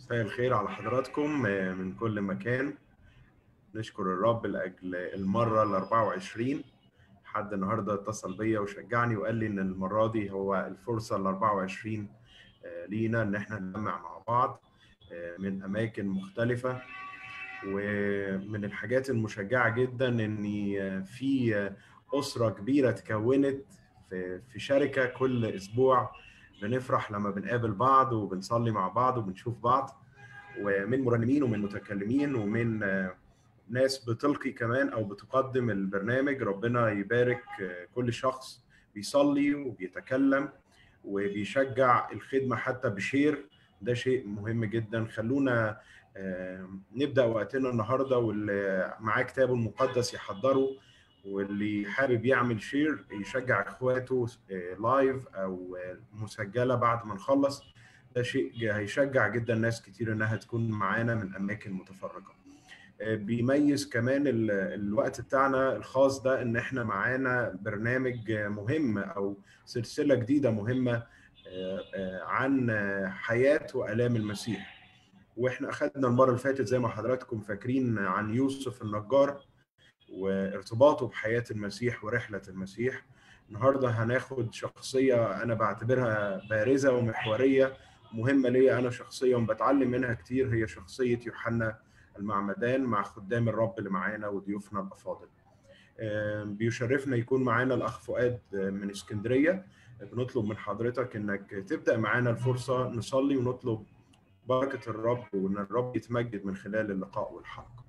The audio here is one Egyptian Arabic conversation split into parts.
مساء الخير على حضراتكم من كل مكان نشكر الرب لاجل المره ال 24 حد النهارده اتصل بيا وشجعني وقال لي ان المره دي هو الفرصه ال 24 لينا ان احنا نجمع مع بعض من اماكن مختلفه ومن الحاجات المشجعه جدا ان في اسره كبيره اتكونت في شركه كل اسبوع بنفرح لما بنقابل بعض وبنصلي مع بعض وبنشوف بعض ومن مرنمين ومن متكلمين ومن ناس بتلقي كمان او بتقدم البرنامج ربنا يبارك كل شخص بيصلي وبيتكلم وبيشجع الخدمه حتى بشير ده شيء مهم جدا خلونا نبدا وقتنا النهارده واللي معاه كتابه المقدس يحضره واللي حابب يعمل شير يشجع اخواته لايف او مسجله بعد ما نخلص ده شيء هيشجع جدا ناس كتير انها تكون معانا من اماكن متفرقه بيميز كمان الوقت بتاعنا الخاص ده ان احنا معانا برنامج مهم او سلسله جديده مهمه عن حياه والام المسيح واحنا اخذنا المره اللي فاتت زي ما حضراتكم فاكرين عن يوسف النجار وارتباطه بحياة المسيح ورحلة المسيح النهاردة هناخد شخصية أنا بعتبرها بارزة ومحورية مهمة ليا أنا شخصيا بتعلم منها كتير هي شخصية يوحنا المعمدان مع خدام الرب اللي معانا وضيوفنا الأفاضل بيشرفنا يكون معانا الأخ فؤاد من اسكندرية بنطلب من حضرتك إنك تبدأ معانا الفرصة نصلي ونطلب بركة الرب وإن الرب يتمجد من خلال اللقاء والحلقة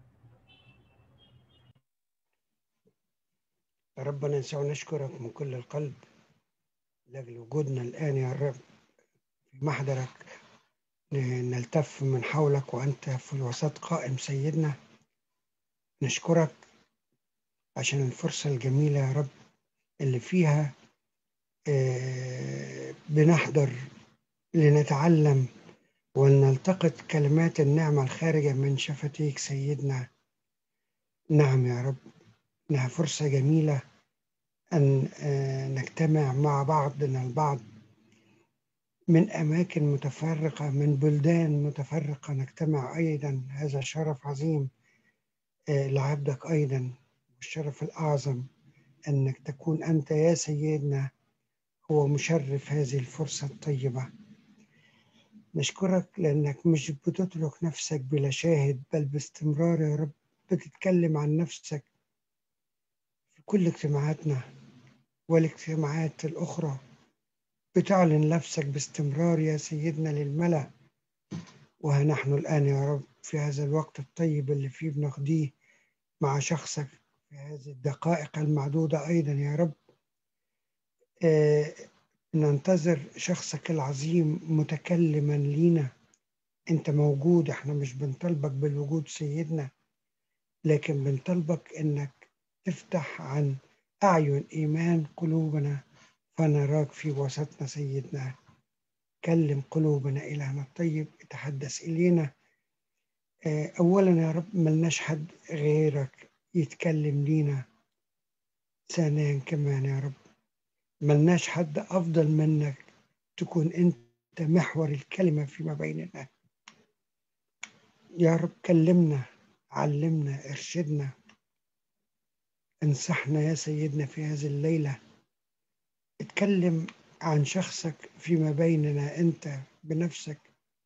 ربنا يسوع نشكرك من كل القلب لأجل وجودنا الآن يا رب في محضرك نلتف من حولك وأنت في الوسط قائم سيدنا نشكرك عشان الفرصة الجميلة يا رب اللي فيها بنحضر لنتعلم ولنلتقط كلمات النعمة الخارجة من شفتيك سيدنا نعم يا رب إنها فرصة جميلة أن نجتمع مع بعضنا البعض من أماكن متفرقة من بلدان متفرقة نجتمع أيضا هذا شرف عظيم لعبدك أيضا والشرف الأعظم أنك تكون أنت يا سيدنا هو مشرف هذه الفرصة الطيبة نشكرك لأنك مش بتترك نفسك بلا شاهد بل باستمرار يا رب بتتكلم عن نفسك كل اجتماعاتنا والاجتماعات الأخرى بتعلن نفسك باستمرار يا سيدنا للملأ وها نحن الآن يا رب في هذا الوقت الطيب اللي فيه بنقضيه مع شخصك في هذه الدقائق المعدودة أيضا يا رب آه ننتظر شخصك العظيم متكلما لينا أنت موجود احنا مش بنطلبك بالوجود سيدنا لكن بنطلبك إنك افتح عن أعين إيمان قلوبنا فنراك في وسطنا سيدنا كلم قلوبنا إلهنا الطيب اتحدث إلينا أولا يا رب ملناش حد غيرك يتكلم لينا ثانيا كمان يا رب ملناش حد أفضل منك تكون أنت محور الكلمة فيما بيننا يا رب كلمنا علمنا ارشدنا انصحنا يا سيدنا في هذه الليلة اتكلم عن شخصك فيما بيننا انت بنفسك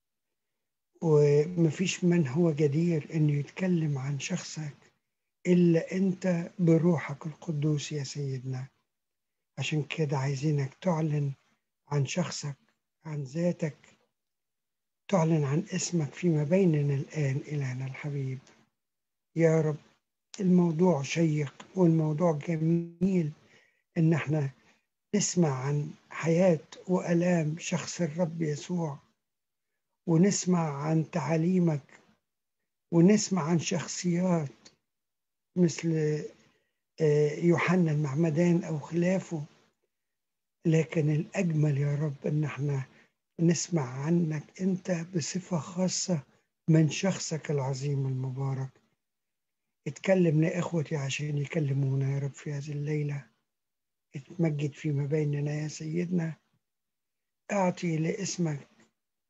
ومفيش من هو جدير انه يتكلم عن شخصك الا انت بروحك القدوس يا سيدنا عشان كده عايزينك تعلن عن شخصك عن ذاتك تعلن عن اسمك فيما بيننا الان الهنا الحبيب يا رب الموضوع شيق والموضوع جميل ان احنا نسمع عن حياة وألام شخص الرب يسوع ونسمع عن تعاليمك ونسمع عن شخصيات مثل يوحنا المعمدان أو خلافه لكن الأجمل يا رب إن احنا نسمع عنك أنت بصفة خاصة من شخصك العظيم المبارك اتكلم لإخوتي عشان يكلمونا يا رب في هذه الليلة اتمجد فيما بيننا يا سيدنا اعطي لاسمك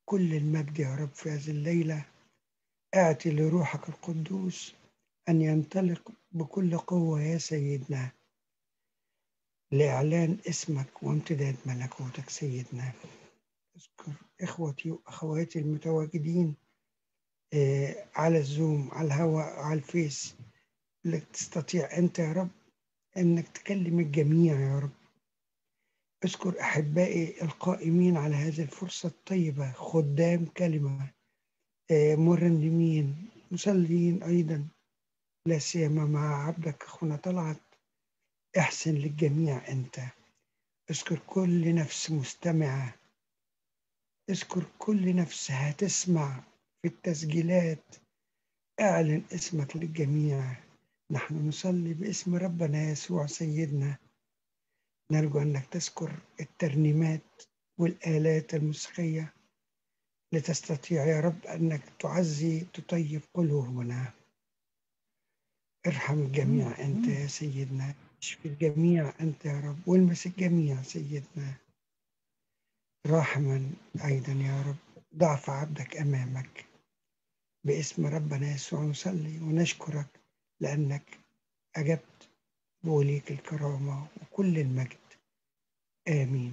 كل المجد يا رب في هذه الليلة اعطي لروحك القدوس أن ينطلق بكل قوة يا سيدنا لإعلان اسمك وامتداد ملكوتك سيدنا أذكر إخوتي وأخواتي المتواجدين آه، على الزوم على الهواء على الفيس اللي تستطيع أنت يا رب أنك تكلم الجميع يا رب اذكر أحبائي القائمين على هذه الفرصة الطيبة خدام كلمة آه، مرنمين مصلين أيضا لا سيما مع عبدك أخونا طلعت احسن للجميع أنت اذكر كل نفس مستمعة اذكر كل نفس هتسمع في التسجيلات اعلن اسمك للجميع نحن نصلي باسم ربنا يسوع سيدنا نرجو أنك تذكر الترنيمات والآلات الموسيقية لتستطيع يا رب أنك تعزي تطيب قلوبنا ارحم الجميع أنت يا سيدنا اشفي الجميع أنت يا رب والمس الجميع سيدنا راحما أيضا يا رب ضعف عبدك أمامك باسم ربنا يسوع نصلي ونشكرك لأنك أجبت بوليك الكرامة وكل المجد آمين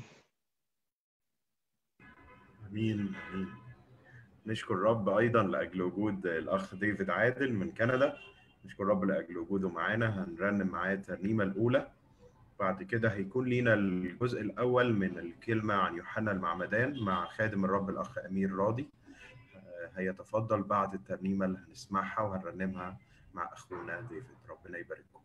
امين امين نشكر الرب ايضا لاجل وجود الاخ ديفيد عادل من كندا نشكر الرب لاجل وجوده معانا هنرنم معاه الترنيمه الاولى بعد كده هيكون لينا الجزء الاول من الكلمه عن يوحنا المعمدان مع خادم الرب الاخ امير راضي آه، هيتفضل بعد الترنيمه اللي هنسمعها وهنرنمها مع اخونا ديفيد ربنا يبارككم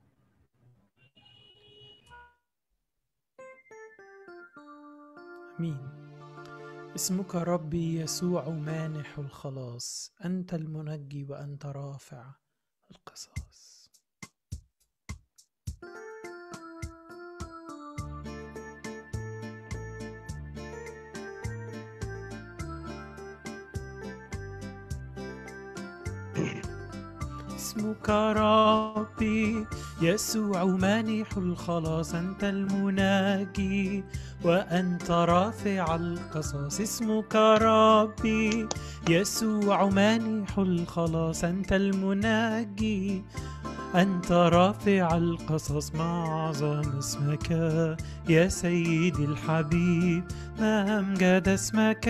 امين اسمك ربي يسوع مانح الخلاص انت المنجي وانت رافع القصاص اسمك ربي يسوع مانح الخلاص أنت المناجي وأنت رافع القصاص اسمك ربي يسوع مانح الخلاص أنت المناجي أنت رافع القصص ما أعظم اسمك يا سيدي الحبيب ما أمجد اسمك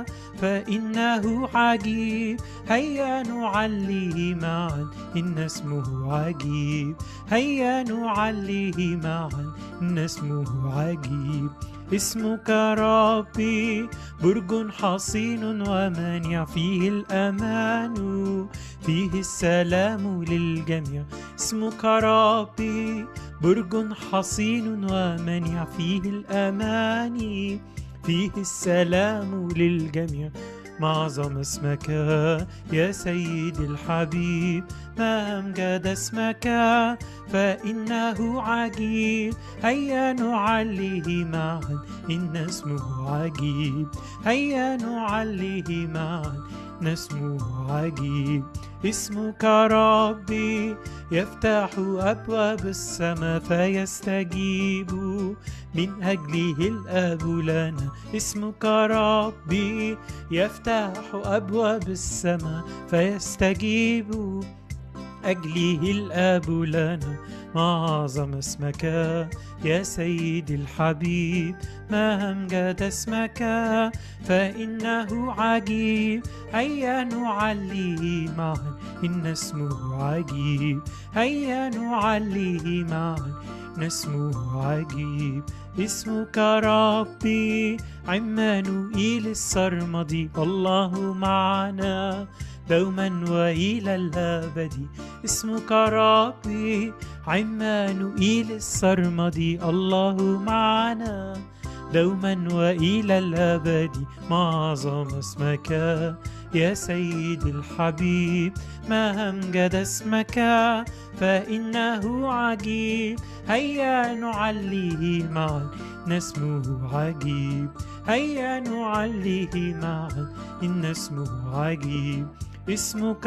فإنه عجيب هيا نعليه معا إن اسمه عجيب هيا نعليه معا إن اسمه عجيب اسمك ربي برج حصين ومانع فيه الأمان فيه السلام للجميع اسمك ربي برج حصين ومانع فيه الأمان فيه السلام للجميع معظم اسمك يا سيدي الحبيب ما أمجد اسمك فإنه عجيب هيا نعليه معا إن اسمه عجيب هيا نعليه معا إن اسمه عجيب اسمك ربي يفتح أبواب السماء فيستجيب من أجله الآب لنا اسمك ربي يفتح أبواب السماء فيستجيب أجله الآب لنا ما أعظم اسمك يا سيدي الحبيب ما أمجد اسمك فإنه عجيب هيا نعليه معا إن اسمه عجيب هيا نعليه معا إن اسمه عجيب اسمك ربي عمانوئيل السرمدي الله معنا دوما وإلى الأبد اسمك ربي عمانوئيل السرمدي الله معنا دوما وإلى الأبد ما أعظم اسمك يا سيدي الحبيب ما أمجد اسمك فإنه عجيب هيا نعليه معا إن اسمه عجيب هيا نعليه معا إن اسمه عجيب اسمك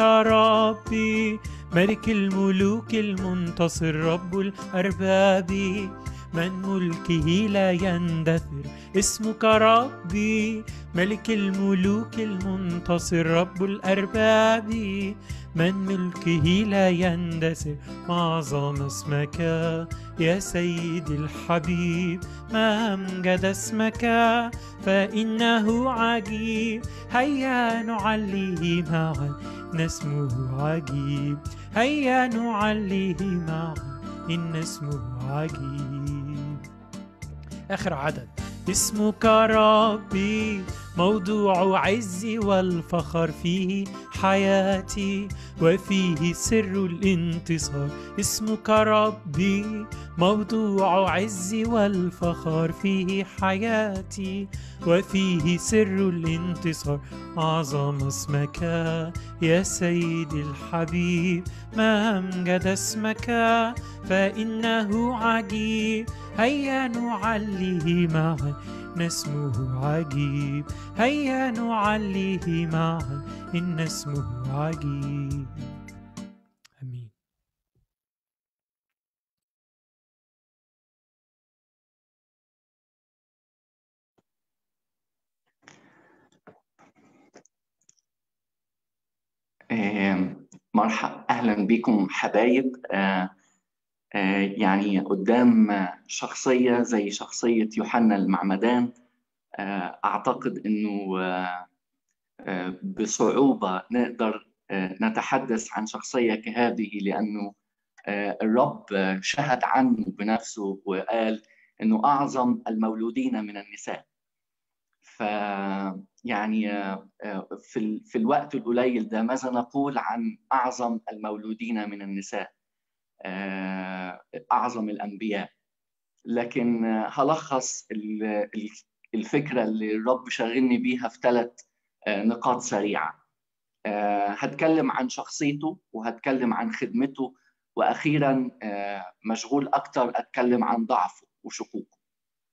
ربي ملك الملوك المنتصر رب الأرباب من ملكه لا يندثر اسمك ربي ملك الملوك المنتصر رب الأرباب من ملكه لا يندثر ما أعظم اسمك يا سيدي الحبيب ما أمجد اسمك فإنه عجيب هيا نعليه معا إن اسمه عجيب هيا نعليه معا إن اسمه عجيب آخر عدد اسمك ربي موضوع عزي والفخر فيه حياتي وفيه سر الانتصار اسمك ربي موضوع عزي والفخر فيه حياتي وفيه سر الانتصار أعظم اسمك يا سيدي الحبيب ما أمجد اسمك فإنه عجيب هيا نعليه معا إن اسمه عجيب هيا نعليه معا إن اسمه عجيب آمين مرحبا اهلا بكم حبايب آه، آه، يعني قدام شخصيه زي شخصيه يوحنا المعمدان آه، اعتقد انه بصعوبه نقدر نتحدث عن شخصيه كهذه لانه الرب شهد عنه بنفسه وقال انه اعظم المولودين من النساء ف يعني في في الوقت القليل ده ماذا نقول عن اعظم المولودين من النساء اعظم الانبياء لكن هلخص الفكره اللي الرب شغلني بيها في ثلاث نقاط سريعه هتكلم عن شخصيته وهتكلم عن خدمته واخيرا مشغول اكتر اتكلم عن ضعفه وشكوكه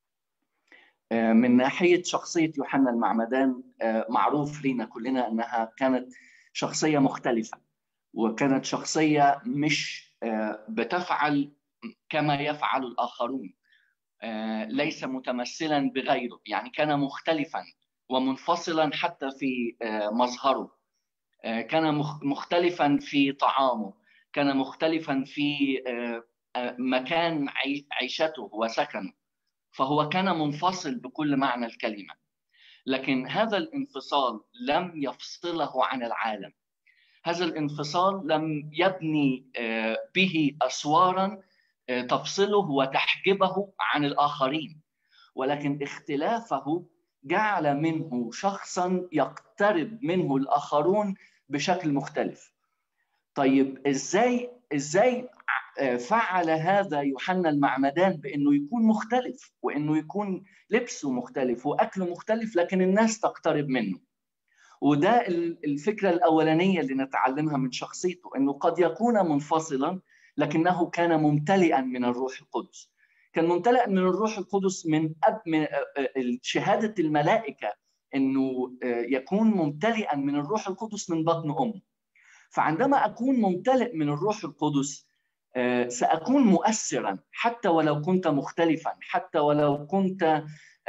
من ناحيه شخصيه يوحنا المعمدان معروف لينا كلنا انها كانت شخصيه مختلفه وكانت شخصيه مش بتفعل كما يفعل الاخرون ليس متمثلا بغيره يعني كان مختلفا ومنفصلا حتى في مظهره كان مختلفا في طعامه كان مختلفا في مكان عيشته وسكنه فهو كان منفصل بكل معنى الكلمه لكن هذا الانفصال لم يفصله عن العالم هذا الانفصال لم يبني به اسوارا تفصله وتحجبه عن الاخرين ولكن اختلافه جعل منه شخصا يقترب منه الاخرون بشكل مختلف طيب ازاي ازاي فعل هذا يوحنا المعمدان بانه يكون مختلف وانه يكون لبسه مختلف واكله مختلف لكن الناس تقترب منه وده الفكره الاولانيه اللي نتعلمها من شخصيته انه قد يكون منفصلا لكنه كان ممتلئا من الروح القدس كان ممتلئا من الروح القدس من أب من شهاده الملائكه انه يكون ممتلئا من الروح القدس من بطن امه فعندما اكون ممتلئ من الروح القدس ساكون مؤثرا حتى ولو كنت مختلفا حتى ولو كنت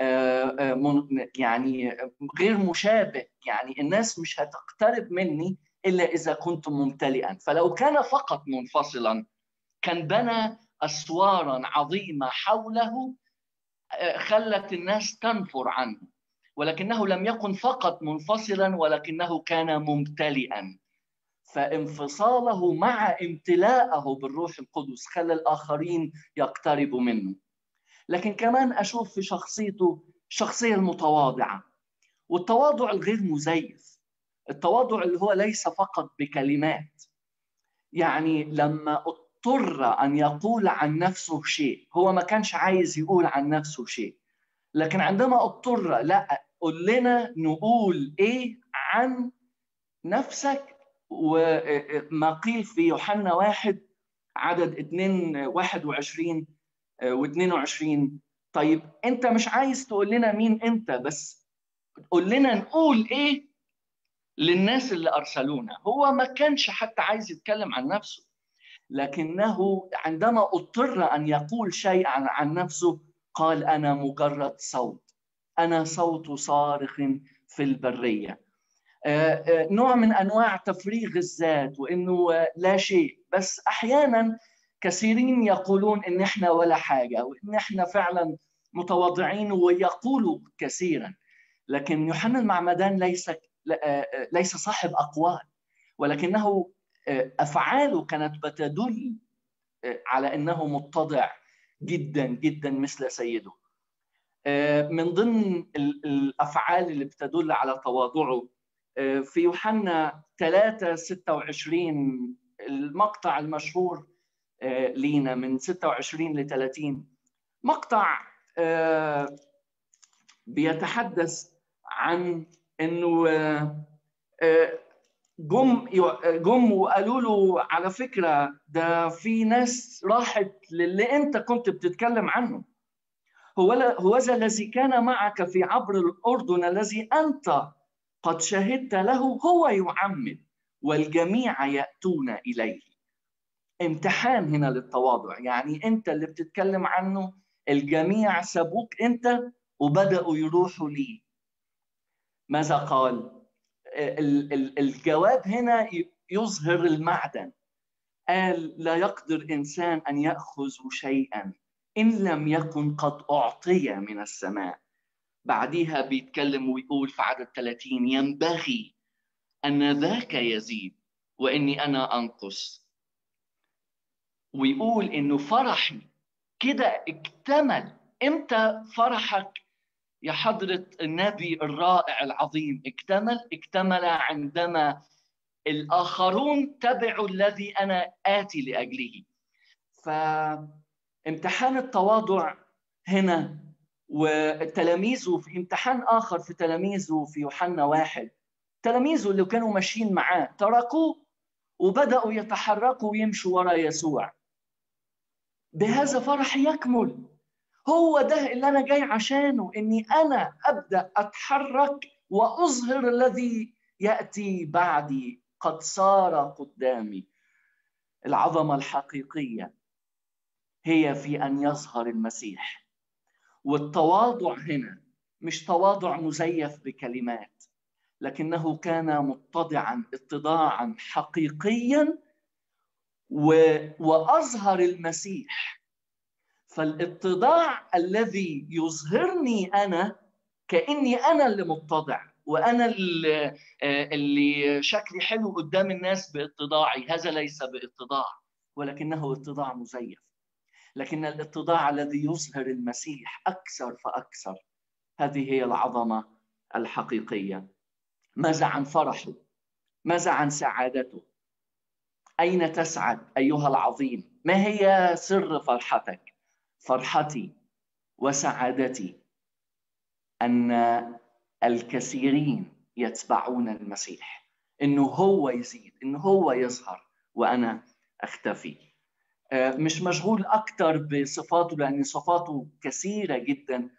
يعني غير مشابه يعني الناس مش هتقترب مني الا اذا كنت ممتلئا فلو كان فقط منفصلا كان بنى اسوارا عظيمه حوله خلت الناس تنفر عنه ولكنه لم يكن فقط منفصلا ولكنه كان ممتلئا فانفصاله مع امتلاءه بالروح القدس خلى الاخرين يقتربوا منه لكن كمان اشوف في شخصيته الشخصيه المتواضعه والتواضع الغير مزيف التواضع اللي هو ليس فقط بكلمات يعني لما اضطر ان يقول عن نفسه شيء هو ما كانش عايز يقول عن نفسه شيء لكن عندما اضطر لا قل لنا نقول ايه عن نفسك وما قيل في يوحنا واحد عدد 2 21 و22 طيب انت مش عايز تقول لنا مين انت بس قول لنا نقول ايه للناس اللي ارسلونا هو ما كانش حتى عايز يتكلم عن نفسه لكنه عندما اضطر ان يقول شيئا عن نفسه قال انا مجرد صوت انا صوت صارخ في البريه نوع من انواع تفريغ الذات وانه لا شيء بس احيانا كثيرين يقولون ان احنا ولا حاجه وان احنا فعلا متواضعين ويقولوا كثيرا لكن يوحنا المعمدان ليس ليس صاحب اقوال ولكنه افعاله كانت بتدل على انه متضع جدا جدا مثل سيده من ضمن الافعال اللي بتدل على تواضعه في يوحنا 3 26 المقطع المشهور لينا من 26 ل 30 مقطع بيتحدث عن انه جم جم وقالوا له على فكره ده في ناس راحت للي انت كنت بتتكلم عنه هو هو ذا الذي كان معك في عبر الاردن الذي انت قد شهدت له هو يعمد والجميع ياتون اليه امتحان هنا للتواضع يعني انت اللي بتتكلم عنه الجميع سابوك انت وبداوا يروحوا ليه ماذا قال الجواب هنا يظهر المعدن قال لا يقدر انسان ان ياخذ شيئا ان لم يكن قد اعطي من السماء بعديها بيتكلم ويقول في عدد 30 ينبغي ان ذاك يزيد واني انا انقص ويقول انه فرحي كده اكتمل امتى فرحك يا حضرة النبي الرائع العظيم اكتمل اكتمل عندما الآخرون تبعوا الذي أنا آتي لأجله فامتحان التواضع هنا وتلاميذه في امتحان آخر في تلاميذه في يوحنا واحد تلاميذه اللي كانوا ماشيين معاه تركوه وبدأوا يتحركوا ويمشوا وراء يسوع بهذا فرح يكمل هو ده اللي انا جاي عشانه اني انا ابدا اتحرك واظهر الذي ياتي بعدي قد صار قدامي العظمه الحقيقيه هي في ان يظهر المسيح والتواضع هنا مش تواضع مزيف بكلمات لكنه كان متضعا اتضاعا حقيقيا و... واظهر المسيح فالاتضاع الذي يظهرني انا كاني انا اللي متضع وانا اللي, اللي شكلي حلو قدام الناس باتضاعي هذا ليس باتضاع ولكنه اتضاع مزيف لكن الاتضاع الذي يظهر المسيح اكثر فاكثر هذه هي العظمه الحقيقيه ماذا عن فرحه ماذا عن سعادته اين تسعد ايها العظيم ما هي سر فرحتك فرحتي وسعادتي ان الكثيرين يتبعون المسيح انه هو يزيد انه هو يظهر وانا اختفي مش مشغول اكثر بصفاته لان صفاته كثيره جدا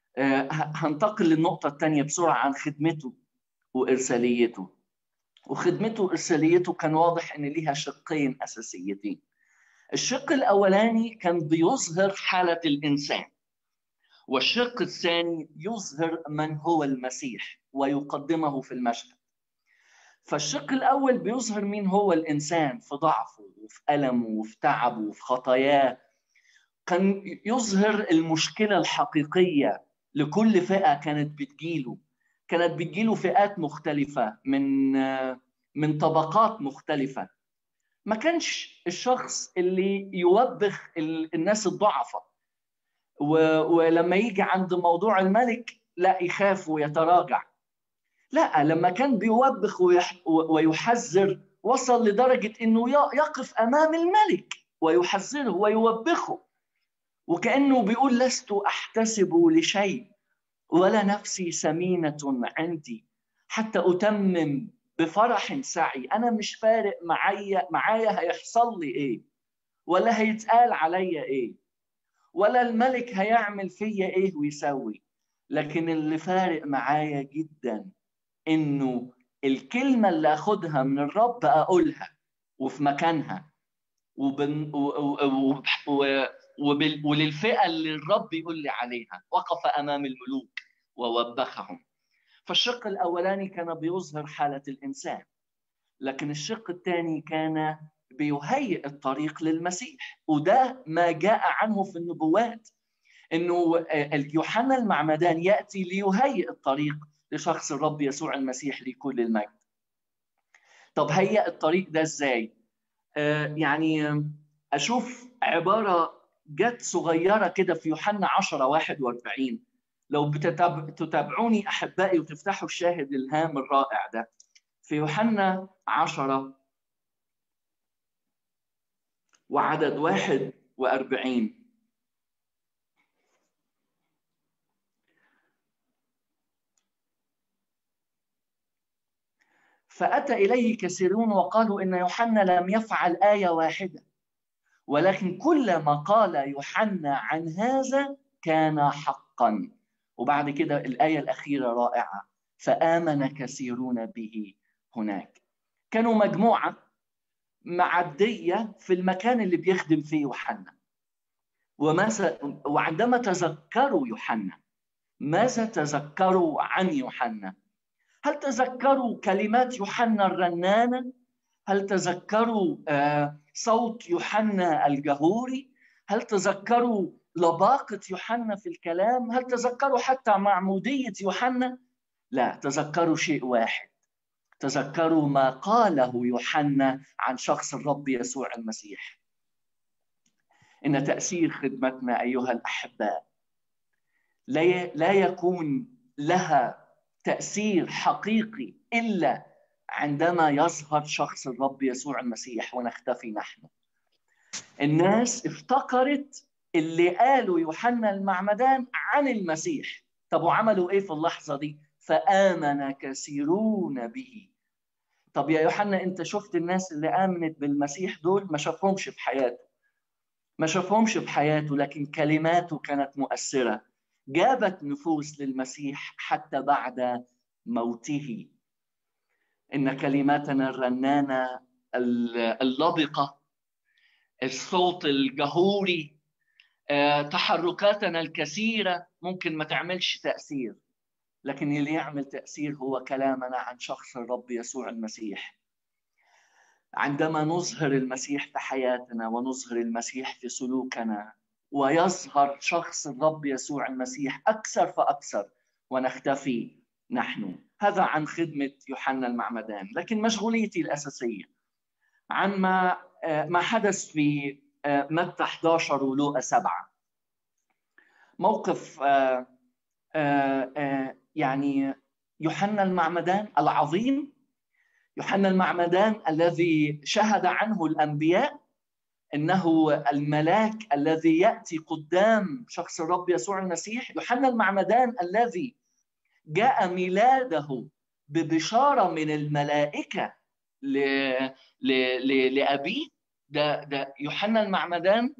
هنتقل للنقطه الثانيه بسرعه عن خدمته وارساليته وخدمته وارساليته كان واضح ان ليها شقين اساسيتين الشق الاولاني كان بيظهر حاله الانسان والشق الثاني يظهر من هو المسيح ويقدمه في المشهد فالشق الاول بيظهر مين هو الانسان في ضعفه وفي المه وفي تعبه وفي خطاياه كان يظهر المشكله الحقيقيه لكل فئه كانت بتجيله كانت بتجيله فئات مختلفه من من طبقات مختلفه ما كانش الشخص اللي يوبخ الناس الضعفاء ولما يجي عند موضوع الملك لا يخاف ويتراجع لا لما كان بيوبخ ويحذر وصل لدرجة انه يقف امام الملك ويحذره ويوبخه وكأنه بيقول لست احتسب لشيء ولا نفسي سمينة عندي حتى اتمم بفرح سعي انا مش فارق معايا معايا هيحصل لي ايه ولا هيتقال عليا ايه ولا الملك هيعمل فيا ايه ويسوي لكن اللي فارق معايا جدا انه الكلمه اللي اخدها من الرب اقولها وفي مكانها وبن و و و وبال وللفئه اللي الرب يقول لي عليها وقف امام الملوك ووبخهم فالشق الاولاني كان بيظهر حاله الانسان لكن الشق الثاني كان بيهيئ الطريق للمسيح وده ما جاء عنه في النبوات انه يوحنا المعمدان ياتي ليهيئ الطريق لشخص الرب يسوع المسيح لكل المجد طب هيئ الطريق ده ازاي آه يعني اشوف عباره جت صغيره كده في يوحنا 10 41 لو بتتابعوني احبائي وتفتحوا الشاهد الهام الرائع ده في يوحنا 10 وعدد 41 فأتى إليه كثيرون وقالوا إن يوحنا لم يفعل آية واحدة ولكن كل ما قال يوحنا عن هذا كان حقا وبعد كده الآية الأخيرة رائعة فآمن كثيرون به هناك كانوا مجموعة معدية في المكان اللي بيخدم فيه يوحنا وماذا وعندما تذكروا يوحنا ماذا تذكروا عن يوحنا هل تذكروا كلمات يوحنا الرنانة هل تذكروا صوت يوحنا الجهوري هل تذكروا لباقة يوحنا في الكلام هل تذكروا حتى معمودية يوحنا لا تذكروا شيء واحد تذكروا ما قاله يوحنا عن شخص الرب يسوع المسيح ان تاثير خدمتنا ايها الاحباء لا يكون لها تاثير حقيقي الا عندما يظهر شخص الرب يسوع المسيح ونختفي نحن الناس افتكرت اللي قاله يوحنا المعمدان عن المسيح طب وعملوا ايه في اللحظه دي فامن كثيرون به طب يا يوحنا انت شفت الناس اللي امنت بالمسيح دول ما شافهمش في حياته ما شافهمش في حياته لكن كلماته كانت مؤثره جابت نفوس للمسيح حتى بعد موته ان كلماتنا الرنانه اللبقه الصوت الجهوري تحركاتنا الكثيره ممكن ما تعملش تاثير لكن اللي يعمل تاثير هو كلامنا عن شخص الرب يسوع المسيح عندما نظهر المسيح في حياتنا ونظهر المسيح في سلوكنا ويظهر شخص الرب يسوع المسيح اكثر فاكثر ونختفي نحن هذا عن خدمه يوحنا المعمدان لكن مشغوليتي الاساسيه عن ما ما حدث في متى 11 ولوقا 7 موقف يعني يوحنا المعمدان العظيم يوحنا المعمدان الذي شهد عنه الانبياء انه الملاك الذي ياتي قدام شخص الرب يسوع المسيح يوحنا المعمدان الذي جاء ميلاده ببشاره من الملائكه ل... ل... ل... لابيه ده ده يوحنا المعمدان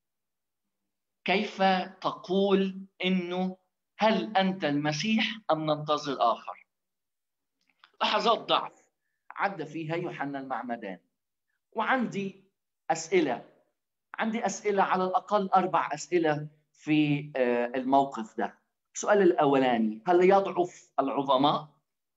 كيف تقول انه هل انت المسيح ام ننتظر اخر؟ لحظات ضعف عدى فيها يوحنا المعمدان وعندي اسئله عندي اسئله على الاقل اربع اسئله في الموقف ده السؤال الاولاني هل يضعف العظماء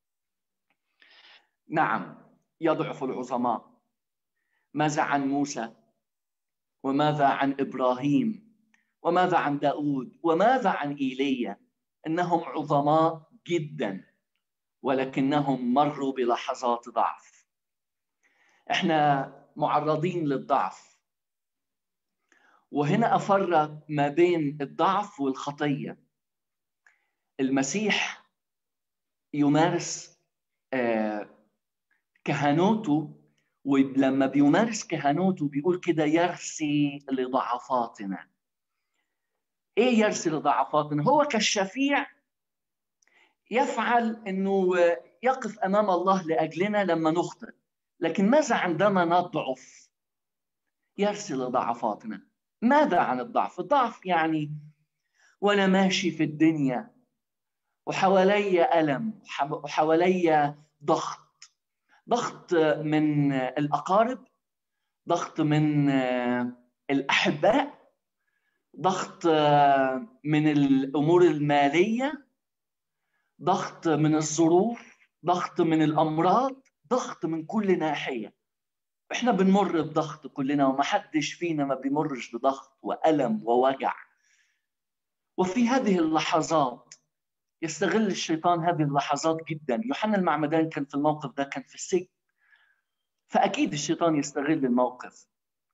نعم يضعف العظماء ماذا عن موسى وماذا عن ابراهيم وماذا عن داود وماذا عن ايليا انهم عظماء جدا ولكنهم مروا بلحظات ضعف احنا معرضين للضعف وهنا افرق ما بين الضعف والخطيه المسيح يمارس كهنوته ولما بيمارس كهنوته بيقول كده يرثي لضعفاتنا ايه يرثي لضعفاتنا هو كالشفيع يفعل انه يقف امام الله لاجلنا لما نخطئ لكن ماذا عندما نضعف يرثي لضعفاتنا ماذا عن الضعف الضعف يعني وانا ماشي في الدنيا وحوالي الم وحوالي ضغط ضغط من الاقارب ضغط من الاحباء ضغط من الامور الماليه ضغط من الظروف ضغط من الامراض ضغط من كل ناحيه احنا بنمر بضغط كلنا وما حدش فينا ما بيمرش بضغط والم ووجع وفي هذه اللحظات يستغل الشيطان هذه اللحظات جدا يوحنا المعمدان كان في الموقف ده كان في السجن فاكيد الشيطان يستغل الموقف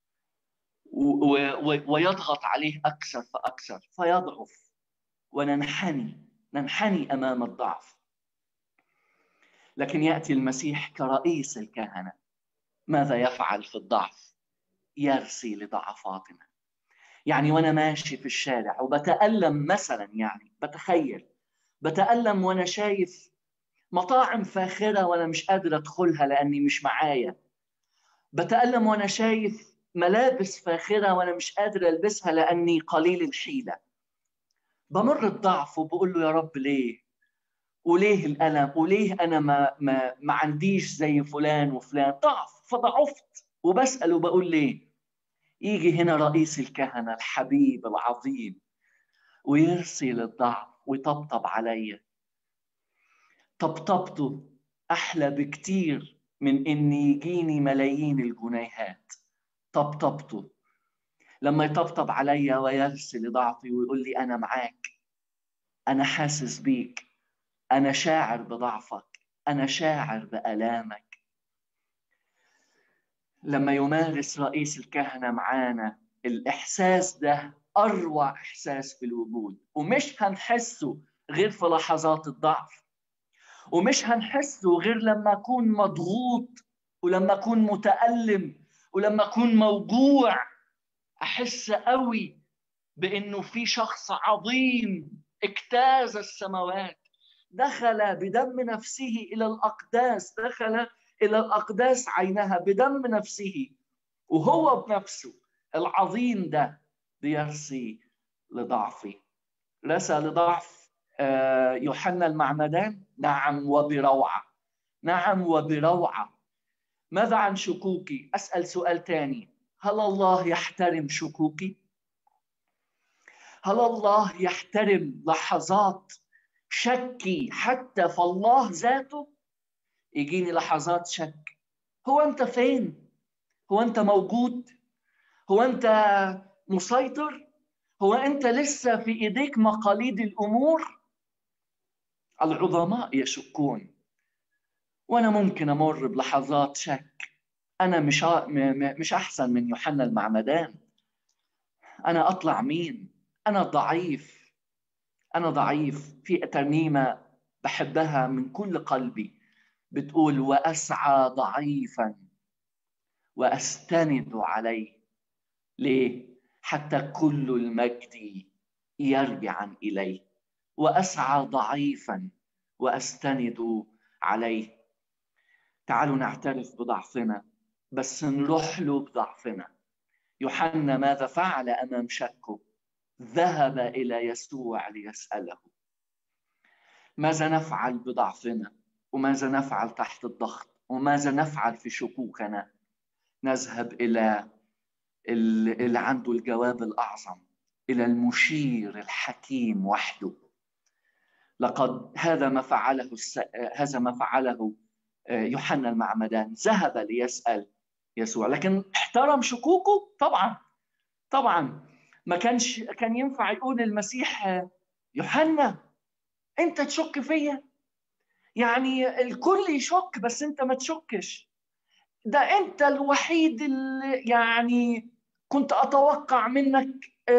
ويضغط عليه اكثر فاكثر فيضعف وننحني ننحني امام الضعف لكن ياتي المسيح كرئيس الكهنه ماذا يفعل في الضعف يرسي لضعفاتنا يعني وانا ماشي في الشارع وبتالم مثلا يعني بتخيل بتالم وانا شايف مطاعم فاخره وانا مش قادر ادخلها لاني مش معايا بتالم وانا شايف ملابس فاخره وانا مش قادر البسها لاني قليل الحيله بمر الضعف وبقول له يا رب ليه وليه الالم وليه انا ما ما ما عنديش زي فلان وفلان ضعف فضعفت وبسال وبقول ليه يجي هنا رئيس الكهنه الحبيب العظيم ويرسل الضعف ويطبطب عليا طبطبته احلى بكتير من ان يجيني ملايين الجنيهات طبطبته لما يطبطب عليا ويرسل ضعفي ويقول لي انا معاك انا حاسس بيك انا شاعر بضعفك انا شاعر بالامك لما يمارس رئيس الكهنه معانا الاحساس ده اروع احساس في الوجود ومش هنحسه غير في لحظات الضعف ومش هنحسه غير لما اكون مضغوط ولما اكون متالم ولما اكون موجوع احس قوي بانه في شخص عظيم اجتاز السماوات دخل بدم نفسه الى الاقداس دخل الى الاقداس عينها بدم نفسه وهو بنفسه العظيم ده بيرسي لضعفي رسى لضعف يوحنا المعمدان نعم وبروعه نعم وبروعه ماذا عن شكوكي اسال سؤال ثاني هل الله يحترم شكوكي هل الله يحترم لحظات شكي حتى في الله ذاته يجيني لحظات شك هو انت فين هو انت موجود هو انت مسيطر هو انت لسه في ايديك مقاليد الامور العظماء يشكون وانا ممكن امر بلحظات شك انا مش مش احسن من يوحنا المعمدان انا اطلع مين انا ضعيف انا ضعيف في ترنيمه بحبها من كل قلبي بتقول واسعى ضعيفا واستند عليه ليه حتى كل المجد يرجع اليه واسعى ضعيفا واستند عليه تعالوا نعترف بضعفنا بس نروح له بضعفنا يوحنا ماذا فعل امام شكه ذهب الى يسوع ليساله ماذا نفعل بضعفنا وماذا نفعل تحت الضغط وماذا نفعل في شكوكنا نذهب الى اللي عنده الجواب الاعظم الى المشير الحكيم وحده لقد هذا ما فعله الس... هذا ما فعله يوحنا المعمدان ذهب ليسال يسوع لكن احترم شكوكه طبعا طبعا ما كانش كان ينفع يقول المسيح يوحنا انت تشك فيا يعني الكل يشك بس انت ما تشكش ده انت الوحيد اللي يعني كنت اتوقع منك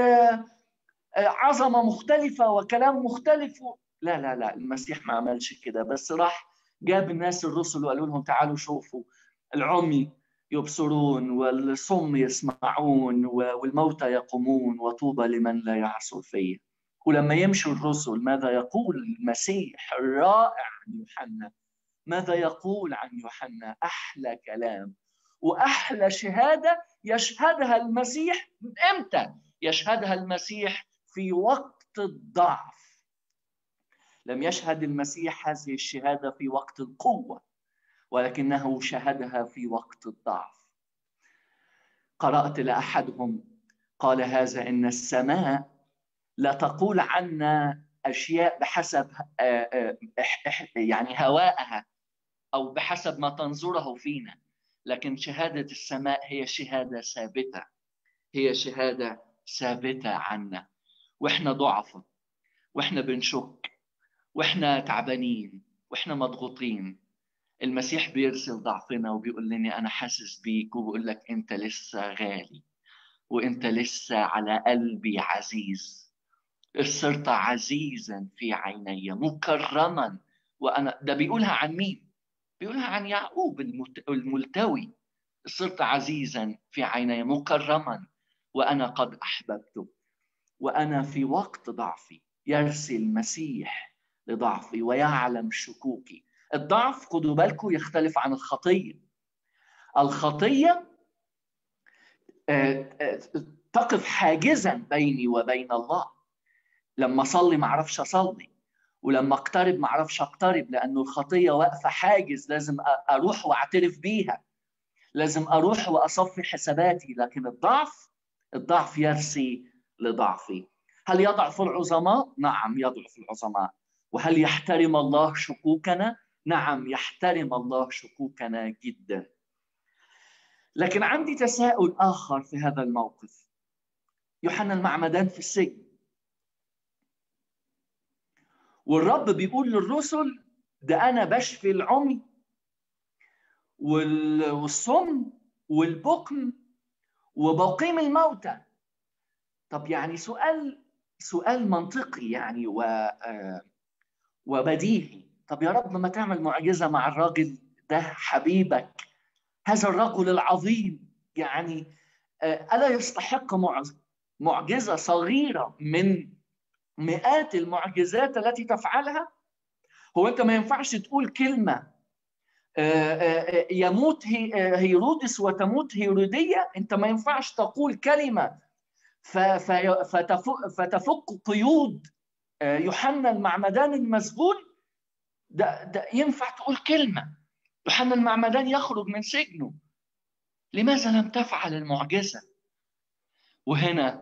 عظمه مختلفه وكلام مختلف لا لا لا المسيح ما عملش كده بس راح جاب الناس الرسل وقالوا لهم تعالوا شوفوا العمي يبصرون والصم يسمعون والموتى يقومون وطوبى لمن لا يعصر فيه ولما يمشوا الرسل ماذا يقول المسيح الرائع عن يوحنا ماذا يقول عن يوحنا احلى كلام واحلى شهاده يشهدها المسيح امتى يشهدها المسيح في وقت الضعف لم يشهد المسيح هذه الشهاده في وقت القوه ولكنه شهدها في وقت الضعف قرات لاحدهم قال هذا ان السماء لا تقول عنا اشياء بحسب يعني هواءها او بحسب ما تنظره فينا لكن شهاده السماء هي شهاده ثابته هي شهاده ثابته عنا واحنا ضعفاء واحنا بنشك واحنا تعبانين واحنا مضغوطين المسيح بيرسل ضعفنا وبيقول لنا انا حاسس بيك وبيقول لك انت لسه غالي وانت لسه على قلبي عزيز صرت عزيزا في عيني مكرما وانا ده بيقولها عن مين بيقولها عن يعقوب الملتوي صرت عزيزا في عيني مكرما وانا قد احببته وانا في وقت ضعفي يرسي المسيح لضعفي ويعلم شكوكي الضعف خدوا بالكم يختلف عن الخطيه الخطيه تقف حاجزا بيني وبين الله لما اصلي ما اعرفش اصلي ولما اقترب ما اعرفش اقترب لانه الخطيه واقفه حاجز لازم اروح واعترف بيها لازم اروح واصفي حساباتي لكن الضعف الضعف يرسي لضعفي هل يضعف العظماء نعم يضعف العظماء وهل يحترم الله شكوكنا نعم يحترم الله شكوكنا جدا لكن عندي تساؤل اخر في هذا الموقف يوحنا المعمدان في السجن والرب بيقول للرسل ده انا بشفي العمي والصم والبكم وبقيم الموتى طب يعني سؤال سؤال منطقي يعني و وبديهي طب يا رب ما تعمل معجزه مع الراجل ده حبيبك هذا الرجل العظيم يعني الا يستحق معجزه صغيره من مئات المعجزات التي تفعلها هو انت ما ينفعش تقول كلمه يموت هيرودس وتموت هيروديه انت ما ينفعش تقول كلمه فتفك قيود يوحنا المعمدان المسجون ده, ده ينفع تقول كلمه يوحنا المعمدان يخرج من سجنه لماذا لم تفعل المعجزه وهنا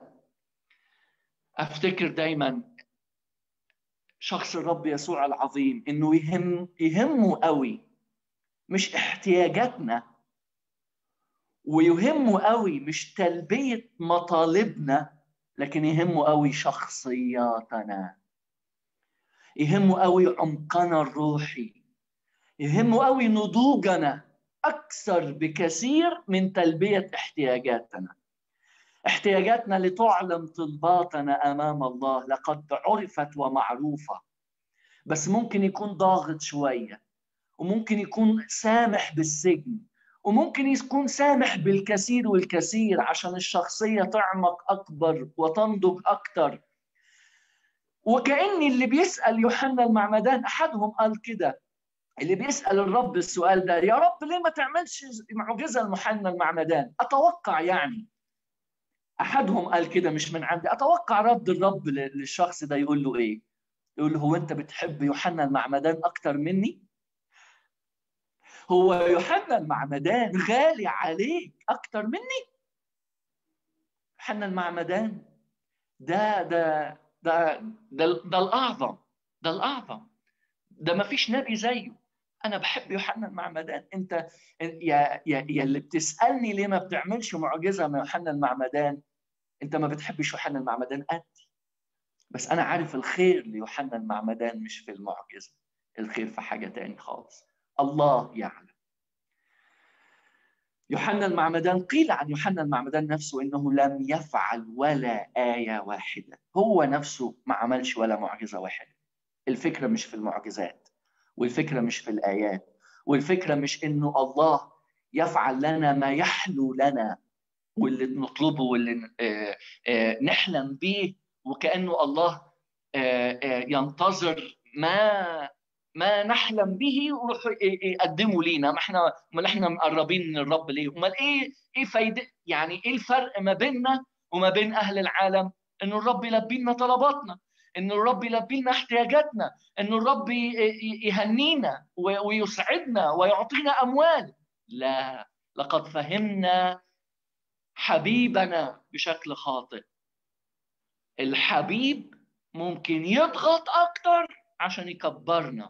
افتكر دايما شخص الرب يسوع العظيم انه يهم يهمه قوي مش احتياجاتنا ويهمه قوي مش تلبيه مطالبنا لكن يهمه قوي شخصياتنا يهمه قوي عمقنا الروحي يهمه قوي نضوجنا اكثر بكثير من تلبيه احتياجاتنا احتياجاتنا لتعلم طلباتنا امام الله لقد عرفت ومعروفه بس ممكن يكون ضاغط شويه وممكن يكون سامح بالسجن وممكن يكون سامح بالكثير والكثير عشان الشخصيه تعمق اكبر وتنضج اكتر وكأن اللي بيسأل يوحنا المعمدان أحدهم قال كده اللي بيسأل الرب السؤال ده يا رب ليه ما تعملش معجزة ليوحنا المعمدان أتوقع يعني أحدهم قال كده مش من عندي أتوقع رد الرب للشخص ده يقول له إيه يقول له هو أنت بتحب يوحنا المعمدان أكتر مني هو يوحنا المعمدان غالي عليك أكتر مني يوحنا المعمدان ده ده ده ده, ده الاعظم ده الاعظم ده ما فيش نبي زيه انا بحب يوحنا المعمدان انت يا يا يا اللي بتسالني ليه ما بتعملش معجزه مع يوحنا المعمدان انت ما بتحبش يوحنا المعمدان قدي بس انا عارف الخير ليوحنا المعمدان مش في المعجزه الخير في حاجه تاني خالص الله يعلم يوحنا المعمدان قيل عن يوحنا المعمدان نفسه انه لم يفعل ولا ايه واحده هو نفسه ما عملش ولا معجزه واحده الفكره مش في المعجزات والفكره مش في الايات والفكره مش انه الله يفعل لنا ما يحلو لنا واللي نطلبه واللي نحلم به وكانه الله ينتظر ما ما نحلم به ويروح يقدموا لينا ما احنا امال احنا مقربين من الرب ليه؟ امال ايه ايه فايده يعني ايه الفرق ما بيننا وما بين اهل العالم؟ ان الرب يلبي لنا طلباتنا، ان الرب يلبي لنا احتياجاتنا، ان الرب يهنينا ويسعدنا ويعطينا اموال. لا لقد فهمنا حبيبنا بشكل خاطئ الحبيب ممكن يضغط اكتر عشان يكبرنا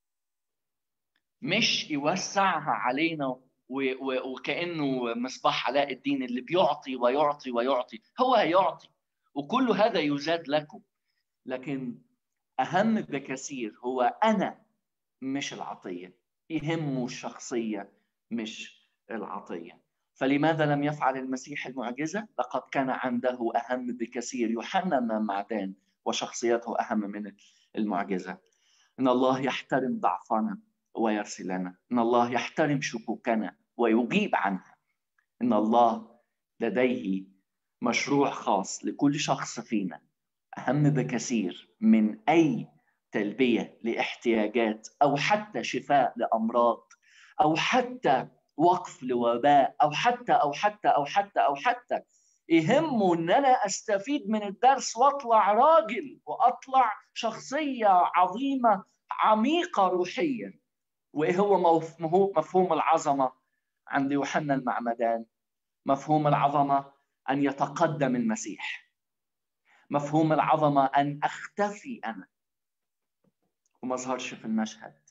مش يوسعها علينا وكانه مصباح علاء الدين اللي بيعطي ويعطي ويعطي هو هيعطي وكل هذا يزاد لكم لكن اهم بكثير هو انا مش العطيه يهمه الشخصيه مش العطيه فلماذا لم يفعل المسيح المعجزه لقد كان عنده اهم بكثير يوحنا معدان وشخصيته اهم من المعجزه ان الله يحترم ضعفنا ويرسلنا ان الله يحترم شكوكنا ويجيب عنها ان الله لديه مشروع خاص لكل شخص فينا اهم بكثير من اي تلبيه لاحتياجات او حتى شفاء لامراض او حتى وقف لوباء او حتى او حتى او حتى او حتى يهمه ان انا استفيد من الدرس واطلع راجل واطلع شخصيه عظيمه عميقه روحيا وايه هو مفهوم العظمه عند يوحنا المعمدان مفهوم العظمه ان يتقدم المسيح مفهوم العظمه ان اختفي انا وما اظهرش في المشهد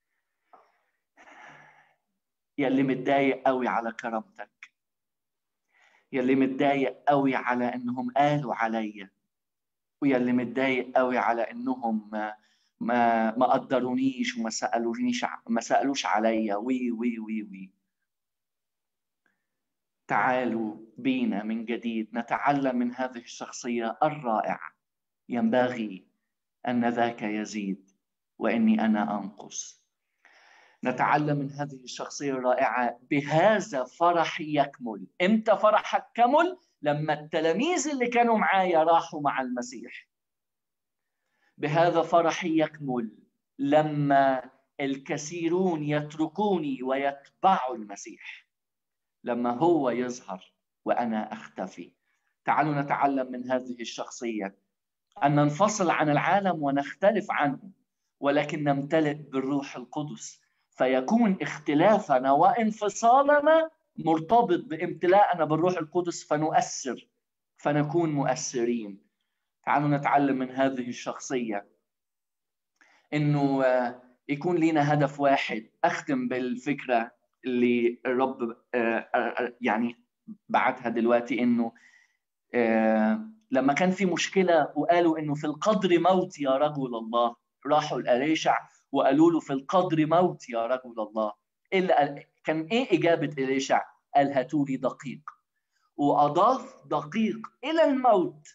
يلي متضايق قوي على كرامتك يلي متضايق قوي على انهم قالوا عليا ويلي متضايق قوي على انهم ما ما ما قدرونيش وما سالونيش ما سالوش عليا وي وي وي وي تعالوا بينا من جديد نتعلم من هذه الشخصيه الرائعه ينبغي ان ذاك يزيد واني انا انقص نتعلم من هذه الشخصيه الرائعه بهذا فرحي يكمل امتى فرحك كمل لما التلاميذ اللي كانوا معايا راحوا مع المسيح بهذا فرحي يكمل لما الكثيرون يتركوني ويتبعوا المسيح لما هو يظهر وانا اختفي تعالوا نتعلم من هذه الشخصيه ان ننفصل عن العالم ونختلف عنه ولكن نمتلئ بالروح القدس فيكون اختلافنا وانفصالنا مرتبط بامتلاءنا بالروح القدس فنؤثر فنكون مؤثرين تعالوا نتعلم من هذه الشخصيه انه يكون لنا هدف واحد اختم بالفكره اللي الرب يعني بعتها دلوقتي انه لما كان في مشكله وقالوا انه في القدر موت يا رجل الله راحوا لأليشع وقالوا له في القدر موت يا رجل الله إلا كان ايه اجابه اليشع قال هاتوا لي دقيق واضاف دقيق الى الموت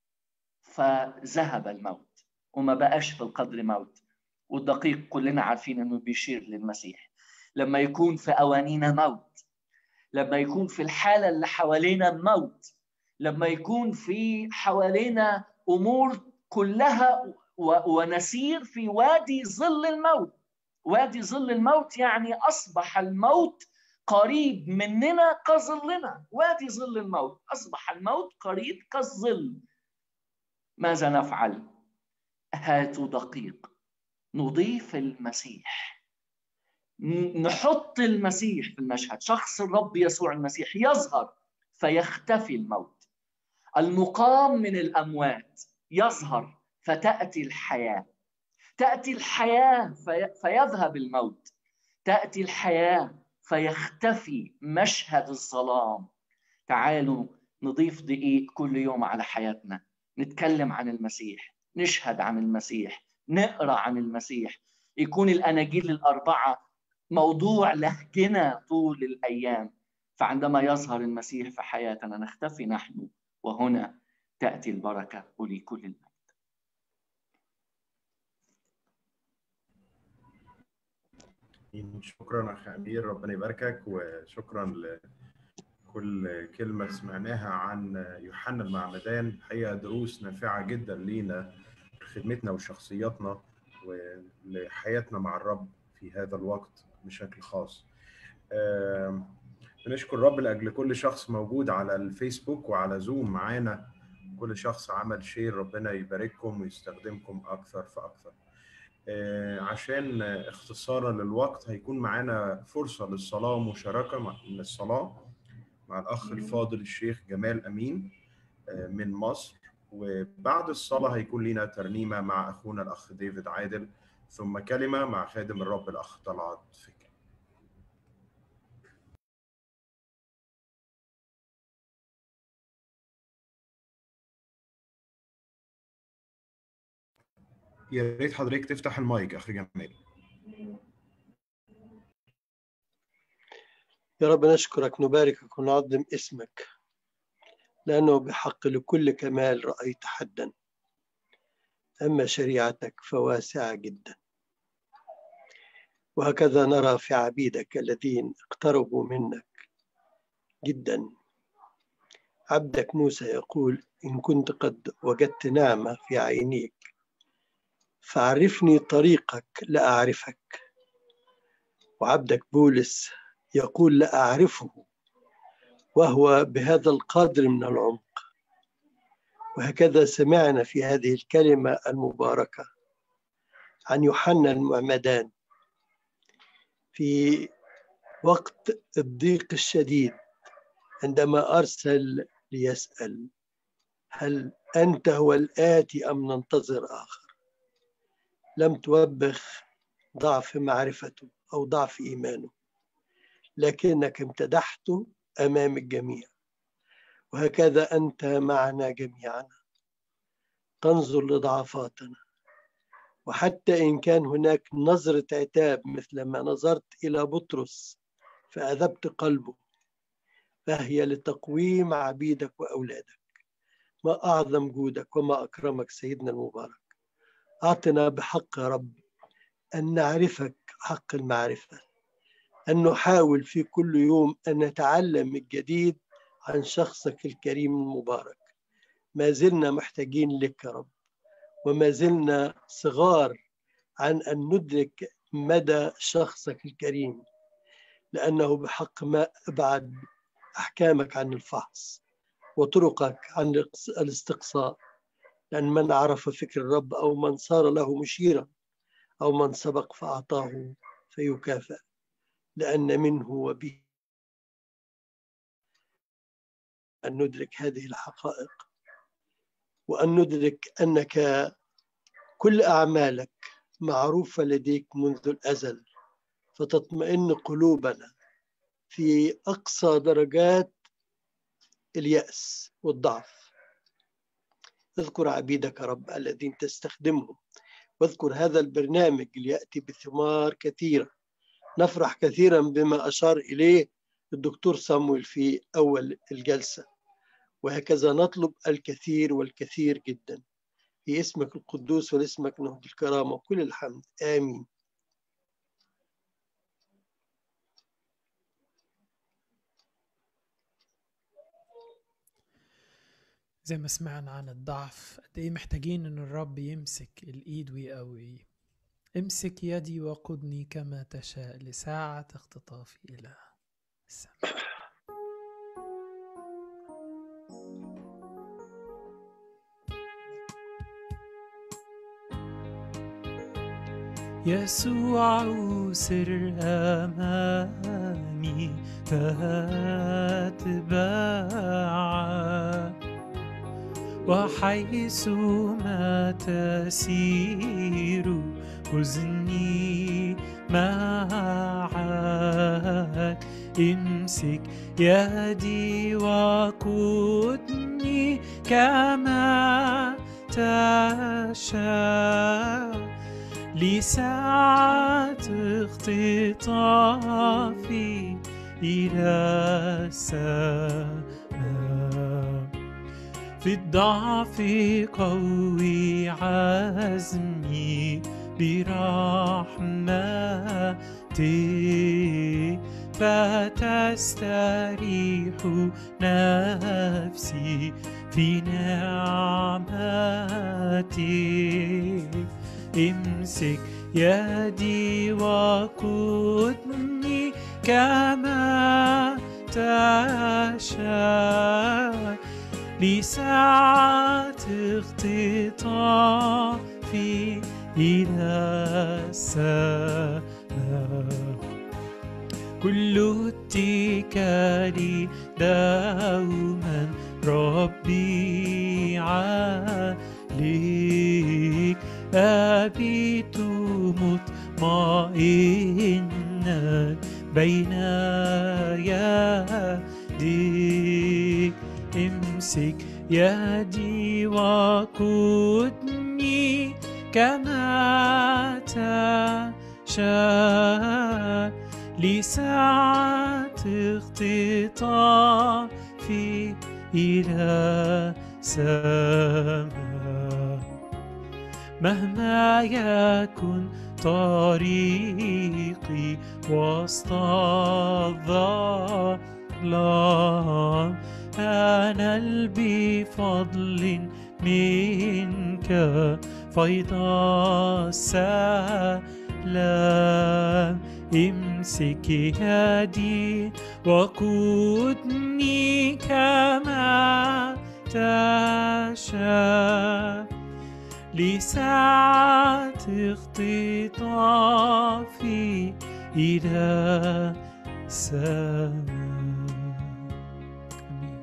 فذهب الموت وما بقاش في القدر موت والدقيق كلنا عارفين انه بيشير للمسيح لما يكون في اوانينا موت لما يكون في الحاله اللي حوالينا موت لما يكون في حوالينا امور كلها ونسير في وادي ظل الموت وادي ظل الموت يعني اصبح الموت قريب مننا كظلنا وادي ظل الموت اصبح الموت قريب كالظل ماذا نفعل هاتوا دقيق نضيف المسيح نحط المسيح في المشهد شخص الرب يسوع المسيح يظهر فيختفي الموت المقام من الاموات يظهر فتاتي الحياه تاتي الحياه في... فيذهب الموت تاتي الحياه فيختفي مشهد الظلام تعالوا نضيف دقيق كل يوم على حياتنا نتكلم عن المسيح نشهد عن المسيح نقرا عن المسيح يكون الاناجيل الاربعه موضوع لهجنا طول الايام فعندما يظهر المسيح في حياتنا نختفي نحن وهنا تاتي البركه ولكل المجد شكرا اخ امير ربنا يباركك وشكرا لكل كلمه سمعناها عن يوحنا المعمدان الحقيقه دروس نافعه جدا لينا خدمتنا وشخصياتنا ولحياتنا مع الرب في هذا الوقت بشكل خاص بنشكر الرب لاجل كل شخص موجود على الفيسبوك وعلى زوم معانا كل شخص عمل شير ربنا يبارككم ويستخدمكم اكثر فاكثر عشان اختصارا للوقت هيكون معانا فرصه للصلاه ومشاركه من الصلاه مع الأخ الفاضل الشيخ جمال أمين من مصر وبعد الصلاة هيكون لنا ترنيمة مع أخونا الأخ ديفيد عادل ثم كلمة مع خادم الرب الأخ طلعت فكري يا ريت حضرتك تفتح المايك أخي جمال يا رب نشكرك نباركك ونعظم اسمك لأنه بحق لكل كمال رأيت حدا أما شريعتك فواسعة جدا وهكذا نرى في عبيدك الذين اقتربوا منك جدا عبدك موسى يقول إن كنت قد وجدت نعمة في عينيك فعرفني طريقك لأعرفك وعبدك بولس يقول لأعرفه وهو بهذا القدر من العمق وهكذا سمعنا في هذه الكلمة المباركة عن يوحنا المعمدان في وقت الضيق الشديد عندما أرسل ليسأل هل أنت هو الآتي أم ننتظر آخر لم توبخ ضعف معرفته أو ضعف إيمانه لكنك امتدحته امام الجميع وهكذا انت معنا جميعا تنظر لضعفاتنا وحتى ان كان هناك نظره عتاب مثل ما نظرت الى بطرس فاذبت قلبه فهي لتقويم عبيدك واولادك ما اعظم جودك وما اكرمك سيدنا المبارك اعطنا بحق يا رب ان نعرفك حق المعرفه أن نحاول في كل يوم أن نتعلم الجديد عن شخصك الكريم المبارك ما زلنا محتاجين لك يا رب وما زلنا صغار عن أن ندرك مدى شخصك الكريم لأنه بحق ما أبعد أحكامك عن الفحص وطرقك عن الاستقصاء لأن من عرف فكر الرب أو من صار له مشيرا أو من سبق فأعطاه فيكافئ لأن منه وبه أن ندرك هذه الحقائق وأن ندرك أنك كل أعمالك معروفة لديك منذ الأزل فتطمئن قلوبنا في أقصى درجات اليأس والضعف اذكر عبيدك رب الذين تستخدمهم واذكر هذا البرنامج ليأتي بثمار كثيرة نفرح كثيرا بما أشار إليه الدكتور صامويل في أول الجلسة وهكذا نطلب الكثير والكثير جدا في اسمك القدوس ولاسمك نهد الكرامة وكل الحمد آمين زي ما سمعنا عن الضعف قد ايه محتاجين ان الرب يمسك الايد ويقويه امسك يدي وقدني كما تشاء لساعة اختطافي إلى السماء يسوع سر أمامي فاتبعه وحيث ما تسير حزني معك امسك يدي وقدني كما تشاء لساعة اختطافي إلى السماء في الضعف قوي عزمي برحمتي فتستريح نفسي في نعمتي امسك يدي وقدني كما تشاء لساعة اختطافي إلى السماء كل اتكالي ده أبيت مطمئنا بين يديك امسك يدي وقدني كما تشاء لساعة اختطافي إلى سماء مهما يكن طريقي وسط الظلام أنل بفضل منك فيض السلام امسك يدي وقودني كما تشاء لساعة اختطافي إلى سماء آمين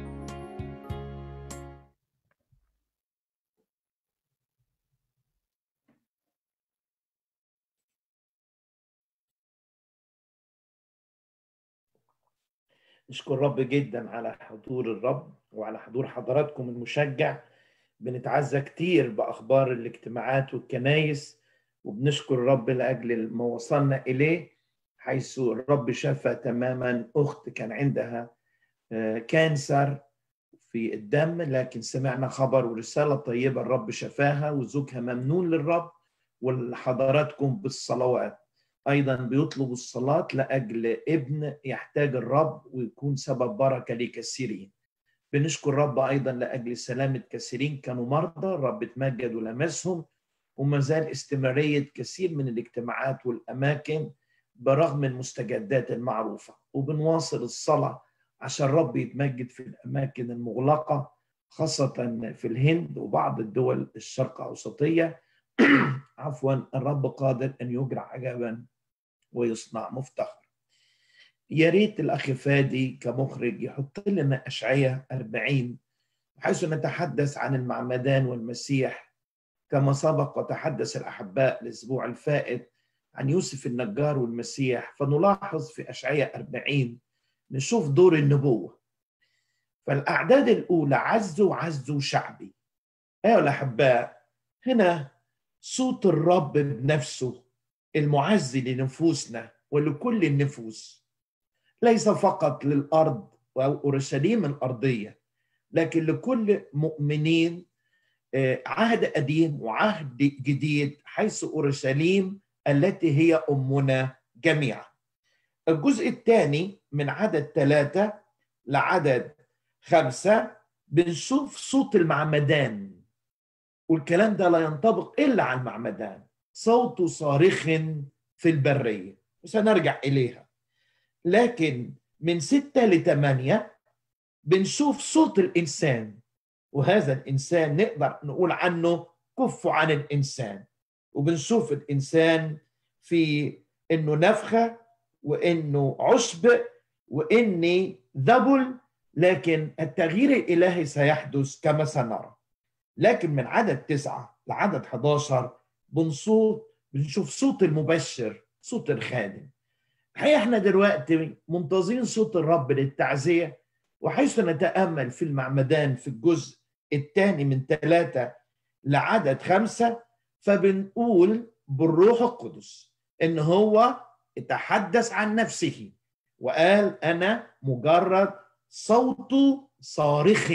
نشكر الرب جدا على حضور الرب وعلى حضور حضراتكم المشجع بنتعزى كتير بأخبار الاجتماعات والكنايس وبنشكر الرب لأجل ما وصلنا إليه حيث الرب شفى تماما أخت كان عندها آه، كانسر في الدم لكن سمعنا خبر ورسالة طيبة الرب شفاها وزوجها ممنون للرب ولحضراتكم بالصلوات أيضا بيطلبوا الصلاة لأجل ابن يحتاج الرب ويكون سبب بركة لكثيرين بنشكر الرب أيضا لأجل سلامة كثيرين كانوا مرضى الرب اتمجد ولمسهم وما زال استمرارية كثير من الاجتماعات والأماكن برغم المستجدات المعروفة وبنواصل الصلاة عشان الرب يتمجد في الأماكن المغلقة خاصة في الهند وبعض الدول الشرق أوسطية عفوا الرب قادر أن يجرى عجبا ويصنع مفتخر يا ريت الأخ فادي كمخرج يحط لنا أشعية 40 حيث نتحدث عن المعمدان والمسيح كما سبق وتحدث الأحباء الأسبوع الفائت عن يوسف النجار والمسيح فنلاحظ في أشعية 40 نشوف دور النبوة فالأعداد الأولى عزوا عزوا شعبي أيها الأحباء هنا صوت الرب بنفسه المعزي لنفوسنا ولكل النفوس ليس فقط للأرض أو أورشليم الأرضية لكن لكل مؤمنين آه، عهد قديم وعهد جديد حيث أورشليم التي هي أمنا جميعا الجزء الثاني من عدد ثلاثة لعدد خمسة بنشوف صوت المعمدان والكلام ده لا ينطبق إلا على المعمدان صوت صارخ في البرية وسنرجع إليها لكن من ستة لثمانية بنشوف صوت الإنسان وهذا الإنسان نقدر نقول عنه كف عن الإنسان وبنشوف الإنسان في إنه نفخة وإنه عشب وإني ذبل لكن التغيير الإلهي سيحدث كما سنرى لكن من عدد تسعة لعدد 11 بنصوت بنشوف صوت المبشر صوت الخادم الحقيقة احنا دلوقتي منتظرين صوت الرب للتعزية وحيث نتأمل في المعمدان في الجزء الثاني من ثلاثة لعدد خمسة فبنقول بالروح القدس إن هو تحدث عن نفسه وقال أنا مجرد صوت صارخ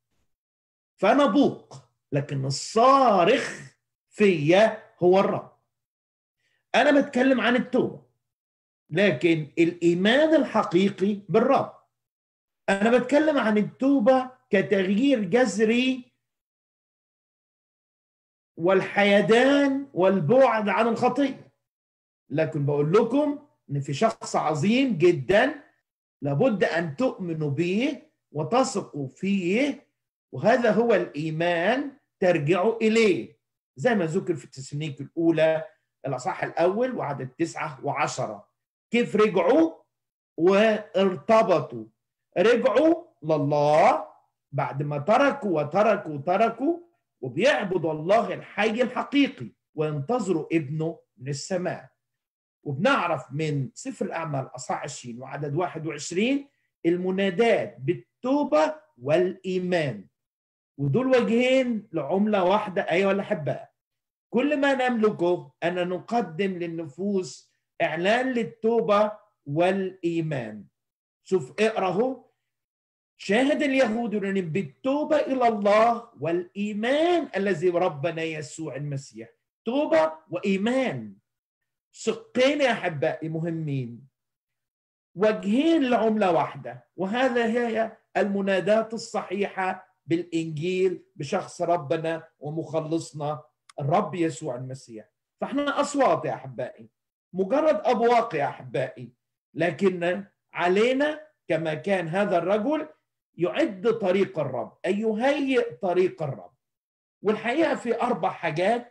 فأنا بوق لكن الصارخ فيا هو الرب أنا بتكلم عن التوبة لكن الإيمان الحقيقي بالرب أنا بتكلم عن التوبة كتغيير جذري والحيدان والبعد عن الخطية لكن بقول لكم إن في شخص عظيم جدا لابد أن تؤمنوا به وتثقوا فيه وهذا هو الإيمان ترجعوا إليه زي ما ذكر في التسنيك الأولى الأصح الأول وعدد تسعة وعشرة كيف رجعوا وارتبطوا رجعوا لله بعد ما تركوا وتركوا وتركوا وبيعبدوا الله الحي الحقيقي وينتظروا ابنه من السماء وبنعرف من سفر الأعمال أصحاح 20 وعدد 21 المنادات بالتوبة والإيمان ودول وجهين لعملة واحدة أيها الأحباء كل ما نملكه أن نقدم للنفوس إعلان للتوبة والإيمان شوف اقرأه شاهد اليهود بالتوبة إلى الله والإيمان الذي ربنا يسوع المسيح توبة وإيمان شقين يا أحبائي مهمين وجهين لعملة واحدة وهذا هي المنادات الصحيحة بالإنجيل بشخص ربنا ومخلصنا الرب يسوع المسيح فاحنا أصوات يا أحبائي مجرد أبواق يا أحبائي لكن علينا كما كان هذا الرجل يعد طريق الرب أي يهيئ طريق الرب والحقيقة في أربع حاجات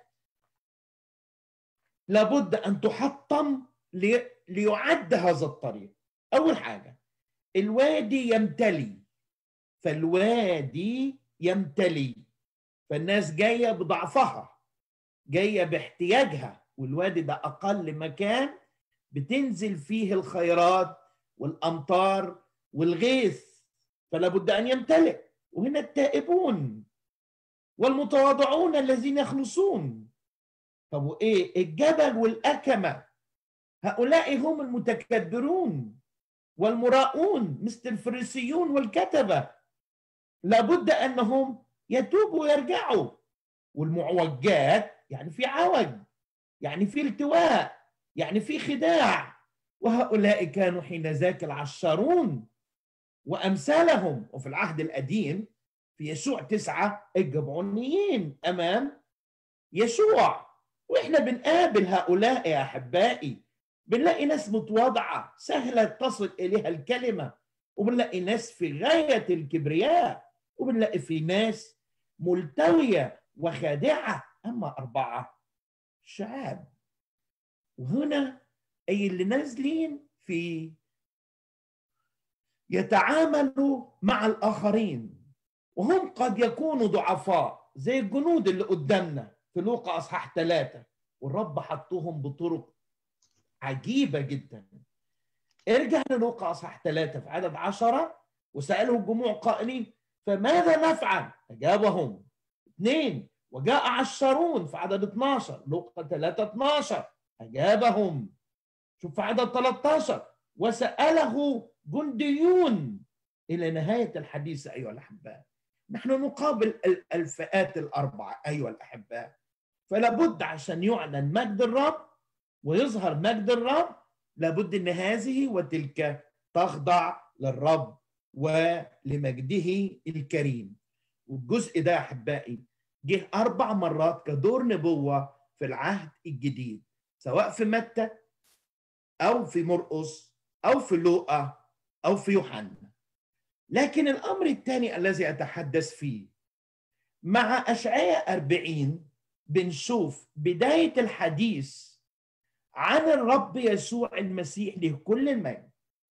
لابد أن تحطم ليعد هذا الطريق أول حاجة الوادي يمتلي فالوادي يمتلي فالناس جاية بضعفها جاية باحتياجها والوادي ده أقل مكان بتنزل فيه الخيرات والأمطار والغيث فلا بد أن يمتلئ وهنا التائبون والمتواضعون الذين يخلصون طب وإيه الجبل والأكمة هؤلاء هم المتكبرون والمراؤون مثل الفريسيون والكتبة لابد أنهم يتوبوا ويرجعوا والمعوجات يعني في عوج يعني في التواء يعني في خداع وهؤلاء كانوا حين ذاك العشارون وأمثالهم وفي العهد القديم في يسوع تسعة الجبعونيين أمام يسوع وإحنا بنقابل هؤلاء يا أحبائي بنلاقي ناس متواضعة سهلة تصل إليها الكلمة وبنلاقي ناس في غاية الكبرياء وبنلاقي في ناس ملتوية وخادعة أما أربعة شعاب وهنا أي اللي نازلين في يتعاملوا مع الآخرين وهم قد يكونوا ضعفاء زي الجنود اللي قدامنا في لوقا أصحاح ثلاثة والرب حطوهم بطرق عجيبة جدا ارجع للوقا أصحاح ثلاثة في عدد عشرة وسأله الجموع قائلين فماذا نفعل؟ أجابهم اثنين وجاء عشرون في عدد 12 لوقا 3 12 أجابهم شوف في عدد 13 وسأله جنديون إلى نهاية الحديث أيها الأحباء نحن نقابل الفئات الأربعة أيها الأحباء فلا بد عشان يعلن مجد الرب ويظهر مجد الرب لابد أن هذه وتلك تخضع للرب ولمجده الكريم والجزء ده أحبائي جه أربع مرات كدور نبوة في العهد الجديد سواء في متى أو في مرقس أو في لوقا أو في يوحنا لكن الأمر الثاني الذي أتحدث فيه مع أشعياء أربعين بنشوف بداية الحديث عن الرب يسوع المسيح له كل المجد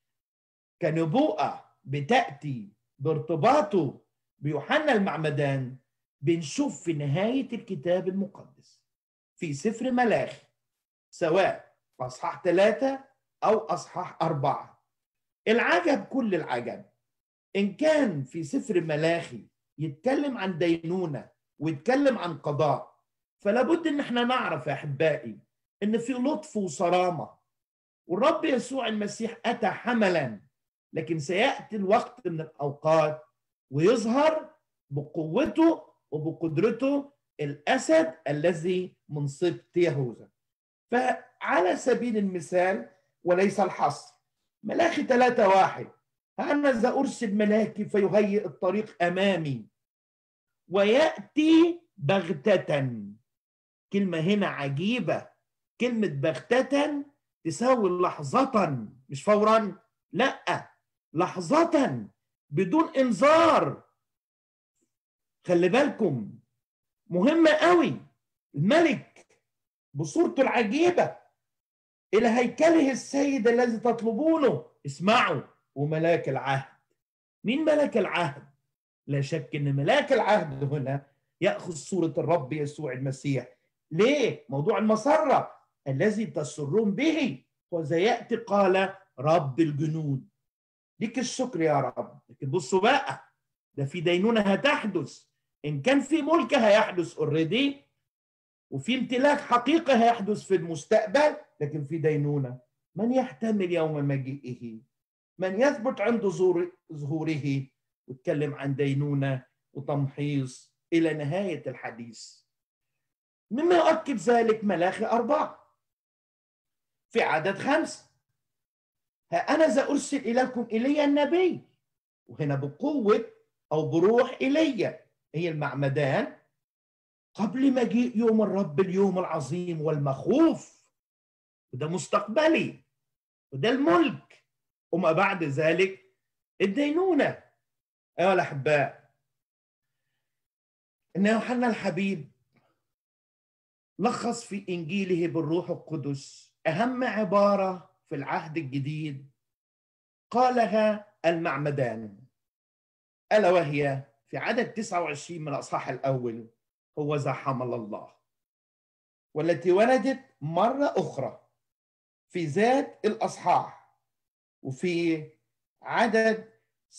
كنبوءة بتأتي بارتباطه بيوحنا المعمدان بنشوف في نهاية الكتاب المقدس في سفر ملاخي سواء أصحاح ثلاثة أو أصحاح أربعة العجب كل العجب إن كان في سفر ملاخي يتكلم عن دينونة ويتكلم عن قضاء فلا بد إن احنا نعرف يا أحبائي إن في لطف وصرامة والرب يسوع المسيح أتى حملا لكن سيأتي الوقت من الأوقات ويظهر بقوته وبقدرته الأسد الذي من سبط يهوذا فعلى سبيل المثال وليس الحصر ملاخي ثلاثة واحد هأنذا أرسل ملاكي فيهيئ الطريق أمامي ويأتي بغتة كلمة هنا عجيبة كلمة بغتة تساوي لحظة مش فورا لا لحظة بدون انذار خلي بالكم مهمة قوي الملك بصورته العجيبة إلى هيكله السيد الذي تطلبونه اسمعوا وملاك العهد مين ملاك العهد؟ لا شك إن ملاك العهد هنا ياخذ صوره الرب يسوع المسيح ليه موضوع المسره الذي تسرون به وذا ياتي قال رب الجنود ليك الشكر يا رب لكن بصوا بقى ده في دينونه هتحدث ان كان في ملك هيحدث اوريدي وفي امتلاك حقيقي هيحدث في المستقبل لكن في دينونه من يحتمل يوم مجيئه من يثبت عند ظهوره واتكلم عن دينونه وتمحيص الى نهايه الحديث مما يؤكد ذلك ملاخي اربعه في عدد خمسه ها انا ذا ارسل اليكم الي النبي وهنا بقوه او بروح ايليا هي المعمدان قبل مجيء يوم الرب اليوم العظيم والمخوف وده مستقبلي وده الملك وما بعد ذلك الدينونة أيها الأحباء إن يوحنا الحبيب لخص في إنجيله بالروح القدس أهم عبارة في العهد الجديد قالها المعمدان ألا وهي في عدد 29 من الأصحاح الأول هو ذا حمل الله والتي وردت مرة أخرى في ذات الأصحاح وفي عدد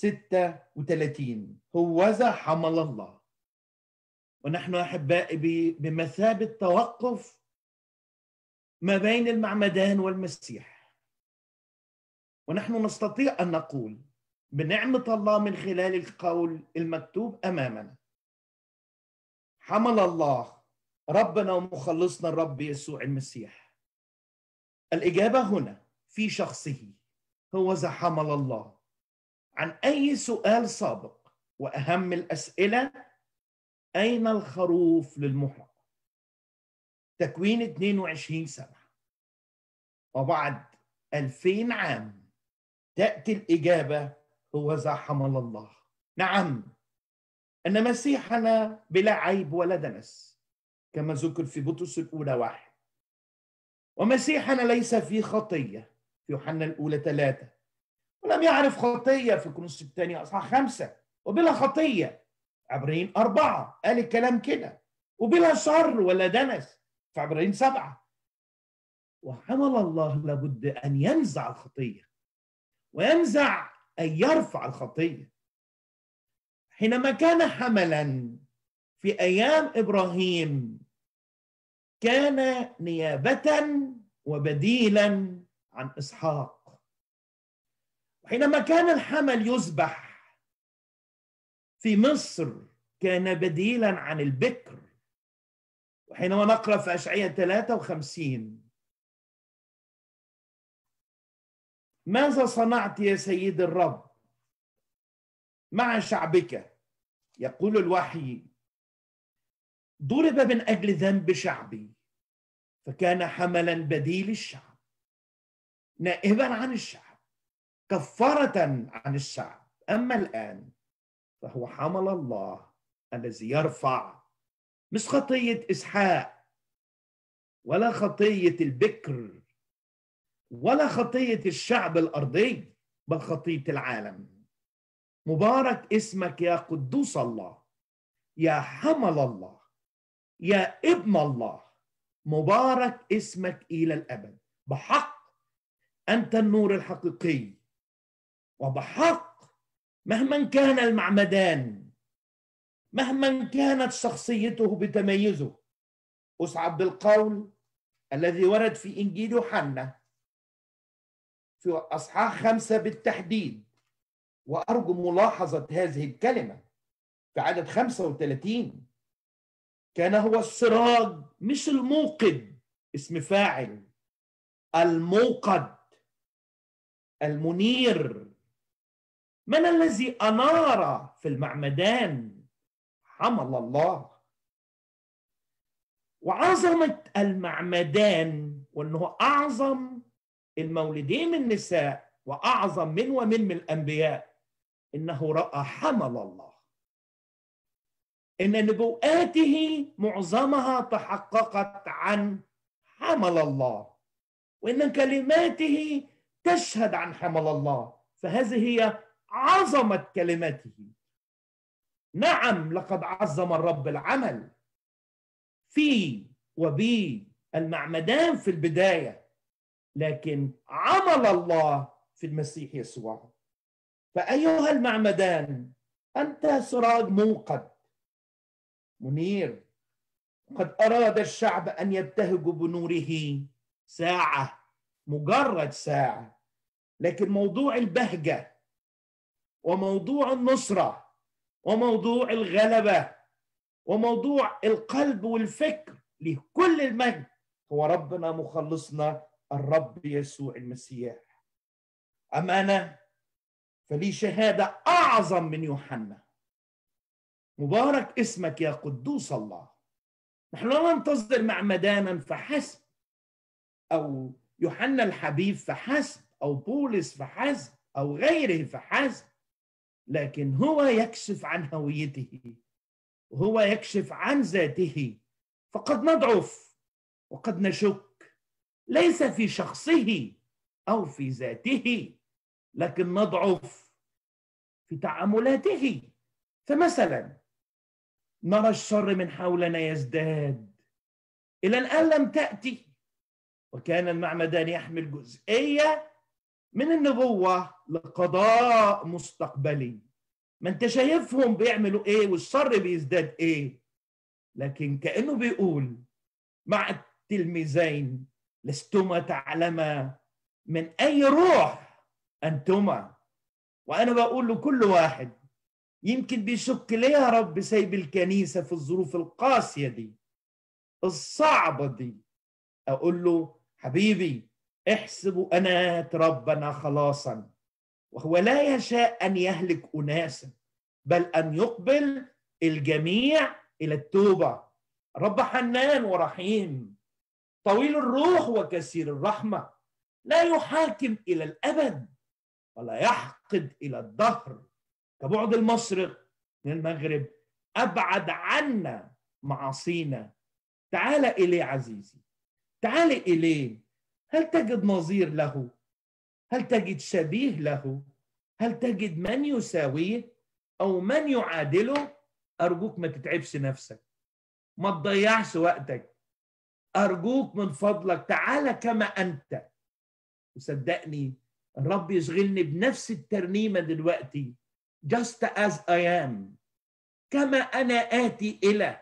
36 هو ذا حمل الله ونحن أحبائي بمثابة توقف ما بين المعمدان والمسيح ونحن نستطيع أن نقول بنعمة الله من خلال القول المكتوب أمامنا حمل الله ربنا ومخلصنا الرب يسوع المسيح الإجابة هنا في شخصه هو ذا حمل الله عن أي سؤال سابق وأهم الأسئلة أين الخروف للمحرق تكوين 22 سنة وبعد 2000 عام تأتي الإجابة هو ذا حمل الله نعم أن مسيحنا بلا عيب ولا دنس كما ذكر في بطرس الأولى واحد ومسيحنا ليس فيه خطية في يوحنا الأولى ثلاثة ولم يعرف خطية في كورنثوس الثانية أصحاح خمسة وبلا خطية عبرين أربعة قال الكلام كده وبلا شر ولا دنس في عبرين سبعة وحمل الله لابد أن ينزع الخطية وينزع أن يرفع الخطية حينما كان حملا في أيام إبراهيم كان نيابة وبديلا عن إسحاق وحينما كان الحمل يذبح في مصر كان بديلا عن البكر وحينما نقرأ في أشعية 53 ماذا صنعت يا سيد الرب مع شعبك يقول الوحي ضرب من اجل ذنب شعبي فكان حملا بديل الشعب نائبا عن الشعب كفاره عن الشعب اما الان فهو حمل الله الذي يرفع مش خطيه اسحاق ولا خطيه البكر ولا خطيه الشعب الارضي بل خطيه العالم مبارك اسمك يا قدوس الله يا حمل الله يا ابن الله مبارك اسمك الى الابد بحق انت النور الحقيقي وبحق مهما كان المعمدان مهما كانت شخصيته بتميزه اسعد بالقول الذي ورد في انجيل يوحنا في اصحاح خمسه بالتحديد وأرجو ملاحظة هذه الكلمة في عدد 35 كان هو السراج مش الموقد اسم فاعل الموقد المنير من الذي أنار في المعمدان حمل الله وعظمة المعمدان وأنه أعظم المولدين من النساء وأعظم من ومن من الأنبياء انه راى حمل الله ان نبوءاته معظمها تحققت عن حمل الله وان كلماته تشهد عن حمل الله فهذه هي عظمه كلمته نعم لقد عظم الرب العمل في وبي المعمدان في البدايه لكن عمل الله في المسيح يسوع فايها المعمدان انت سراج موقد منير قد اراد الشعب ان يبتهجوا بنوره ساعه مجرد ساعه لكن موضوع البهجه وموضوع النصره وموضوع الغلبه وموضوع القلب والفكر لكل المجد هو ربنا مخلصنا الرب يسوع المسيح اما انا فلي شهاده اعظم من يوحنا مبارك اسمك يا قدوس الله نحن لا ننتظر معمدانا فحسب او يوحنا الحبيب فحسب او بولس فحسب او غيره فحسب لكن هو يكشف عن هويته وهو يكشف عن ذاته فقد نضعف وقد نشك ليس في شخصه او في ذاته لكن نضعف في تعاملاته فمثلا نرى الشر من حولنا يزداد الى الان لم تاتي وكان المعمدان يحمل جزئيه من النبوه لقضاء مستقبلي ما انت شايفهم بيعملوا ايه والشر بيزداد ايه لكن كانه بيقول مع التلميذين لستما تعلما من اي روح انتما وانا بقول لكل واحد يمكن بيشك ليه يا رب سايب الكنيسه في الظروف القاسيه دي الصعبه دي اقول له حبيبي احسبوا انات ربنا خلاصا وهو لا يشاء ان يهلك اناسا بل ان يقبل الجميع الى التوبه رب حنان ورحيم طويل الروح وكثير الرحمه لا يحاكم الى الابد ولا يحقد الى الدهر كبعد المشرق من المغرب ابعد عنا معاصينا تعال اليه عزيزي تعال اليه هل تجد نظير له هل تجد شبيه له هل تجد من يساويه او من يعادله ارجوك ما تتعبش نفسك ما تضيعش وقتك ارجوك من فضلك تعال كما انت وصدقني الرب يشغلني بنفس الترنيمه دلوقتي just as I am كما انا اتي الى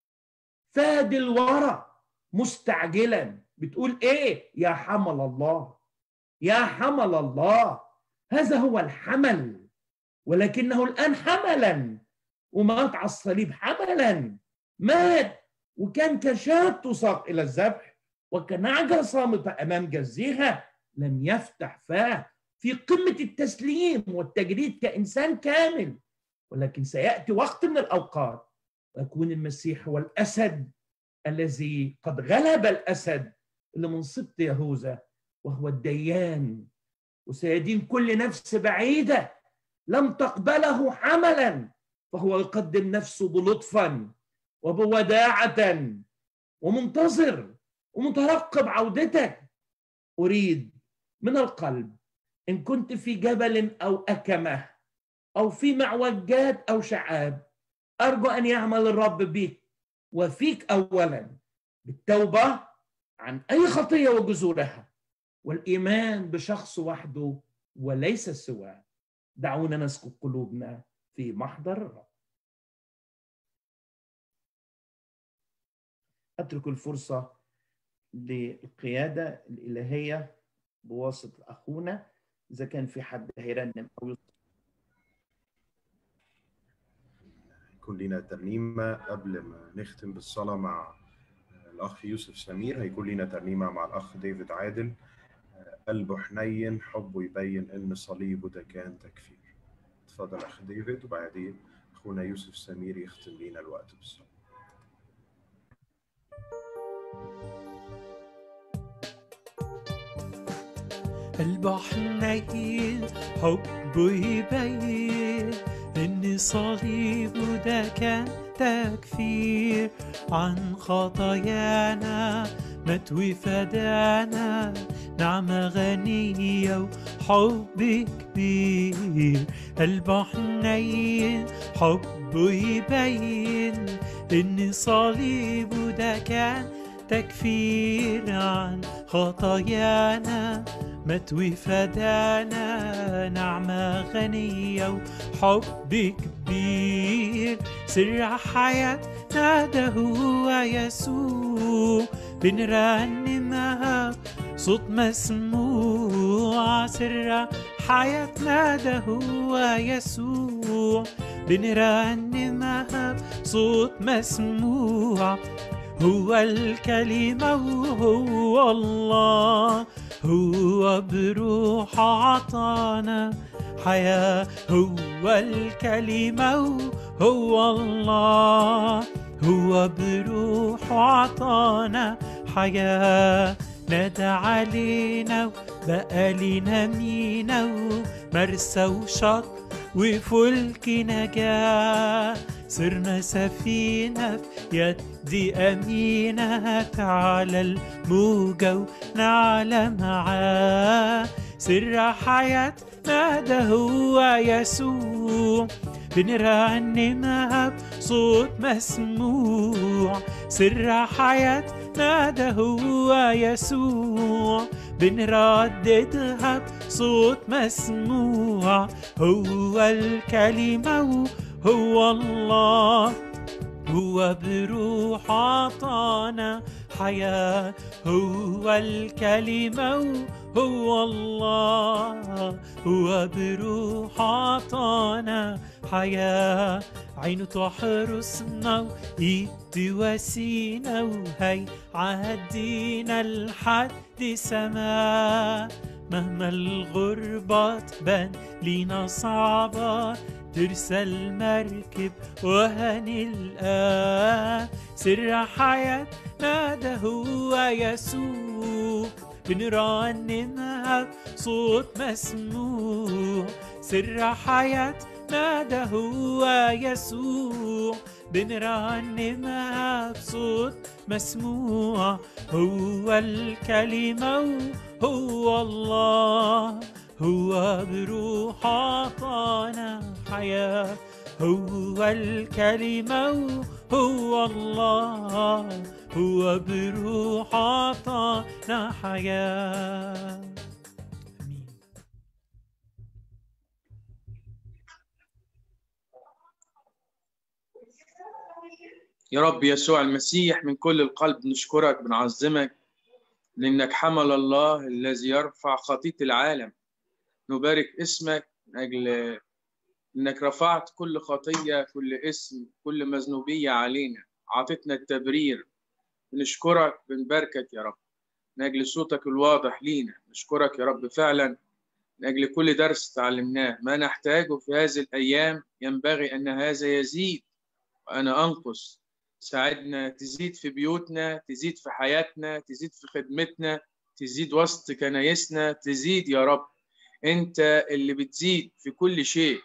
فاد الورى مستعجلا بتقول ايه يا حمل الله يا حمل الله هذا هو الحمل ولكنه الان حملا ومات على الصليب حملا مات وكان كشاة تساق الى الذبح وكنعجة صامتة امام جزيها لم يفتح فاه في قمة التسليم والتجريد كإنسان كامل ولكن سيأتي وقت من الأوقات ويكون المسيح هو الأسد الذي قد غلب الأسد اللي من سبط يهوذا وهو الديان وسيدين كل نفس بعيدة لم تقبله حملا فهو يقدم نفسه بلطفا وبوداعة ومنتظر ومترقب عودتك أريد من القلب إن كنت في جبل أو أكمة أو في معوجات أو شعاب أرجو أن يعمل الرب بك وفيك أولا بالتوبة عن أي خطية وجذورها والإيمان بشخص وحده وليس سواه دعونا نسكب قلوبنا في محضر الرب أترك الفرصة للقيادة الإلهية بواسطة أخونا إذا كان في حد هيرنم أو يص... يكون لنا ترنيمة قبل ما نختم بالصلاة مع الأخ يوسف سمير هيكون لنا ترنيمة مع الأخ ديفيد عادل قلبه حنين حبه يبين إن صليبه ده كان تكفير اتفضل أخ ديفيد وبعدين أخونا يوسف سمير يختم لنا الوقت بالصلاة قلبه حنين حبه يبين ان صليبه ده كان تكفير عن خطايانا مات وفدانا نعمة غنية وحب كبير قلبه حنين حب حبه يبين إن صليبه ده كان تكفير عن خطايانا مات وفدانا نعمة غنية وحب كبير سر حياتنا ده هو يسوع بنرنمها صوت مسموع سر حياتنا ده هو يسوع بنرنمها بصوت مسموع هو الكلمة وهو الله هو بروح عطانا حياة هو الكلمة وهو الله هو بروح عطانا حياة نادى علينا وبقى لنا مينا ومرسى وشط وفلك نجاة صرنا سفينة في يد أمينة على الموجة ونعلى معاه سر حياتنا ده هو يسوع بنرنمها بصوت مسموع سر حياتنا ده هو يسوع بنرددها بصوت مسموع هو الكلمة هو الله هو بروح عطانا حياة هو الكلمة هو الله هو بروح عطانا حياة عينه تحرسنا وإيد تواسينا وهي عدينا لحد سما مهما الغربة تبان لينا صعبة ترسل مركب وهنلقى سر حياتنا ده هو يسوع بنرنمها بصوت مسموع سر حياتنا ده هو يسوع بنرنمها بصوت مسموع هو الكلمة هو الله هو بروح عطانا حياة هو الكلمة هو الله هو بروح عطانا حياة آمين يا رب يسوع المسيح من كل القلب نشكرك بنعظمك لأنك حمل الله الذي يرفع خطية العالم نبارك اسمك من أجل إنك رفعت كل خطية كل اسم كل مذنوبية علينا عطتنا التبرير بنشكرك بنباركك يا رب من أجل صوتك الواضح لينا نشكرك يا رب فعلا من أجل كل درس تعلمناه ما نحتاجه في هذه الأيام ينبغي أن هذا يزيد وأنا أنقص ساعدنا تزيد في بيوتنا تزيد في حياتنا تزيد في خدمتنا تزيد وسط كنايسنا تزيد يا رب انت اللي بتزيد في كل شيء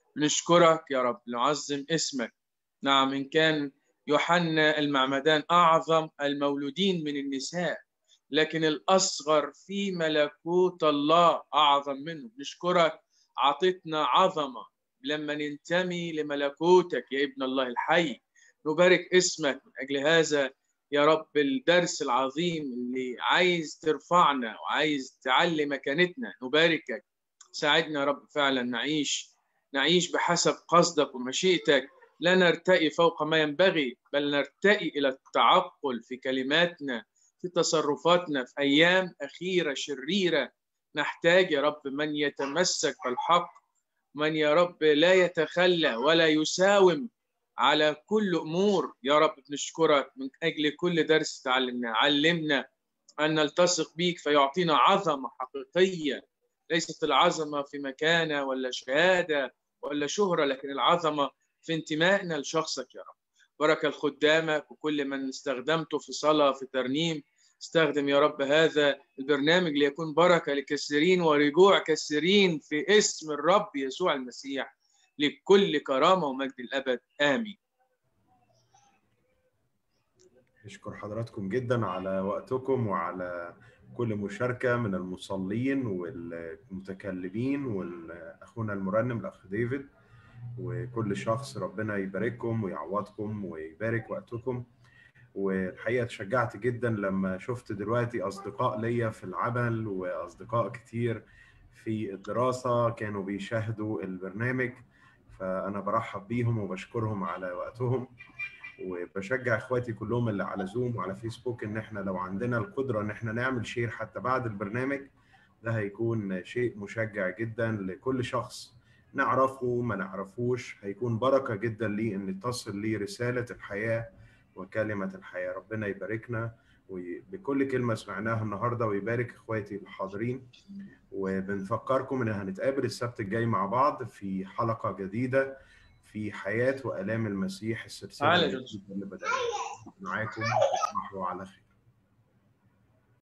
نشكرك يا رب نعظم اسمك نعم ان كان يوحنا المعمدان اعظم المولودين من النساء لكن الاصغر في ملكوت الله اعظم منه نشكرك عطتنا عظمه لما ننتمي لملكوتك يا ابن الله الحي نبارك اسمك من اجل هذا يا رب الدرس العظيم اللي عايز ترفعنا وعايز تعلي مكانتنا نباركك ساعدنا يا رب فعلا نعيش نعيش بحسب قصدك ومشيئتك لا نرتقي فوق ما ينبغي بل نرتقي الى التعقل في كلماتنا في تصرفاتنا في ايام اخيره شريره نحتاج يا رب من يتمسك بالحق من يا رب لا يتخلى ولا يساوم على كل امور يا رب بنشكرك من اجل كل درس تعلمناه علمنا ان نلتصق بيك فيعطينا عظمه حقيقيه ليست العظمه في مكانه ولا شهاده ولا شهره لكن العظمه في انتمائنا لشخصك يا رب بركه لخدامك وكل من استخدمته في صلاه في ترنيم استخدم يا رب هذا البرنامج ليكون بركه لكثيرين ورجوع كثيرين في اسم الرب يسوع المسيح لكل كرامه ومجد الابد امين نشكر حضراتكم جدا على وقتكم وعلى كل مشاركة من المصلين والمتكلمين وأخونا المرنم الأخ ديفيد وكل شخص ربنا يبارككم ويعوضكم ويبارك وقتكم والحقيقة اتشجعت جدا لما شفت دلوقتي أصدقاء ليا في العمل وأصدقاء كتير في الدراسة كانوا بيشاهدوا البرنامج فأنا برحب بيهم وبشكرهم على وقتهم وبشجع اخواتي كلهم اللي على زوم وعلى فيسبوك ان احنا لو عندنا القدره ان احنا نعمل شير حتى بعد البرنامج ده هيكون شيء مشجع جدا لكل شخص نعرفه ما نعرفوش هيكون بركه جدا ليه ان تصل ليه رساله الحياه وكلمه الحياه ربنا يباركنا وبكل كلمه سمعناها النهارده ويبارك اخواتي الحاضرين وبنفكركم ان هنتقابل السبت الجاي مع بعض في حلقه جديده في حياة وآلام المسيح السلسلة تعالى الجديدة اللي بدأت معاكم تصبحوا على خير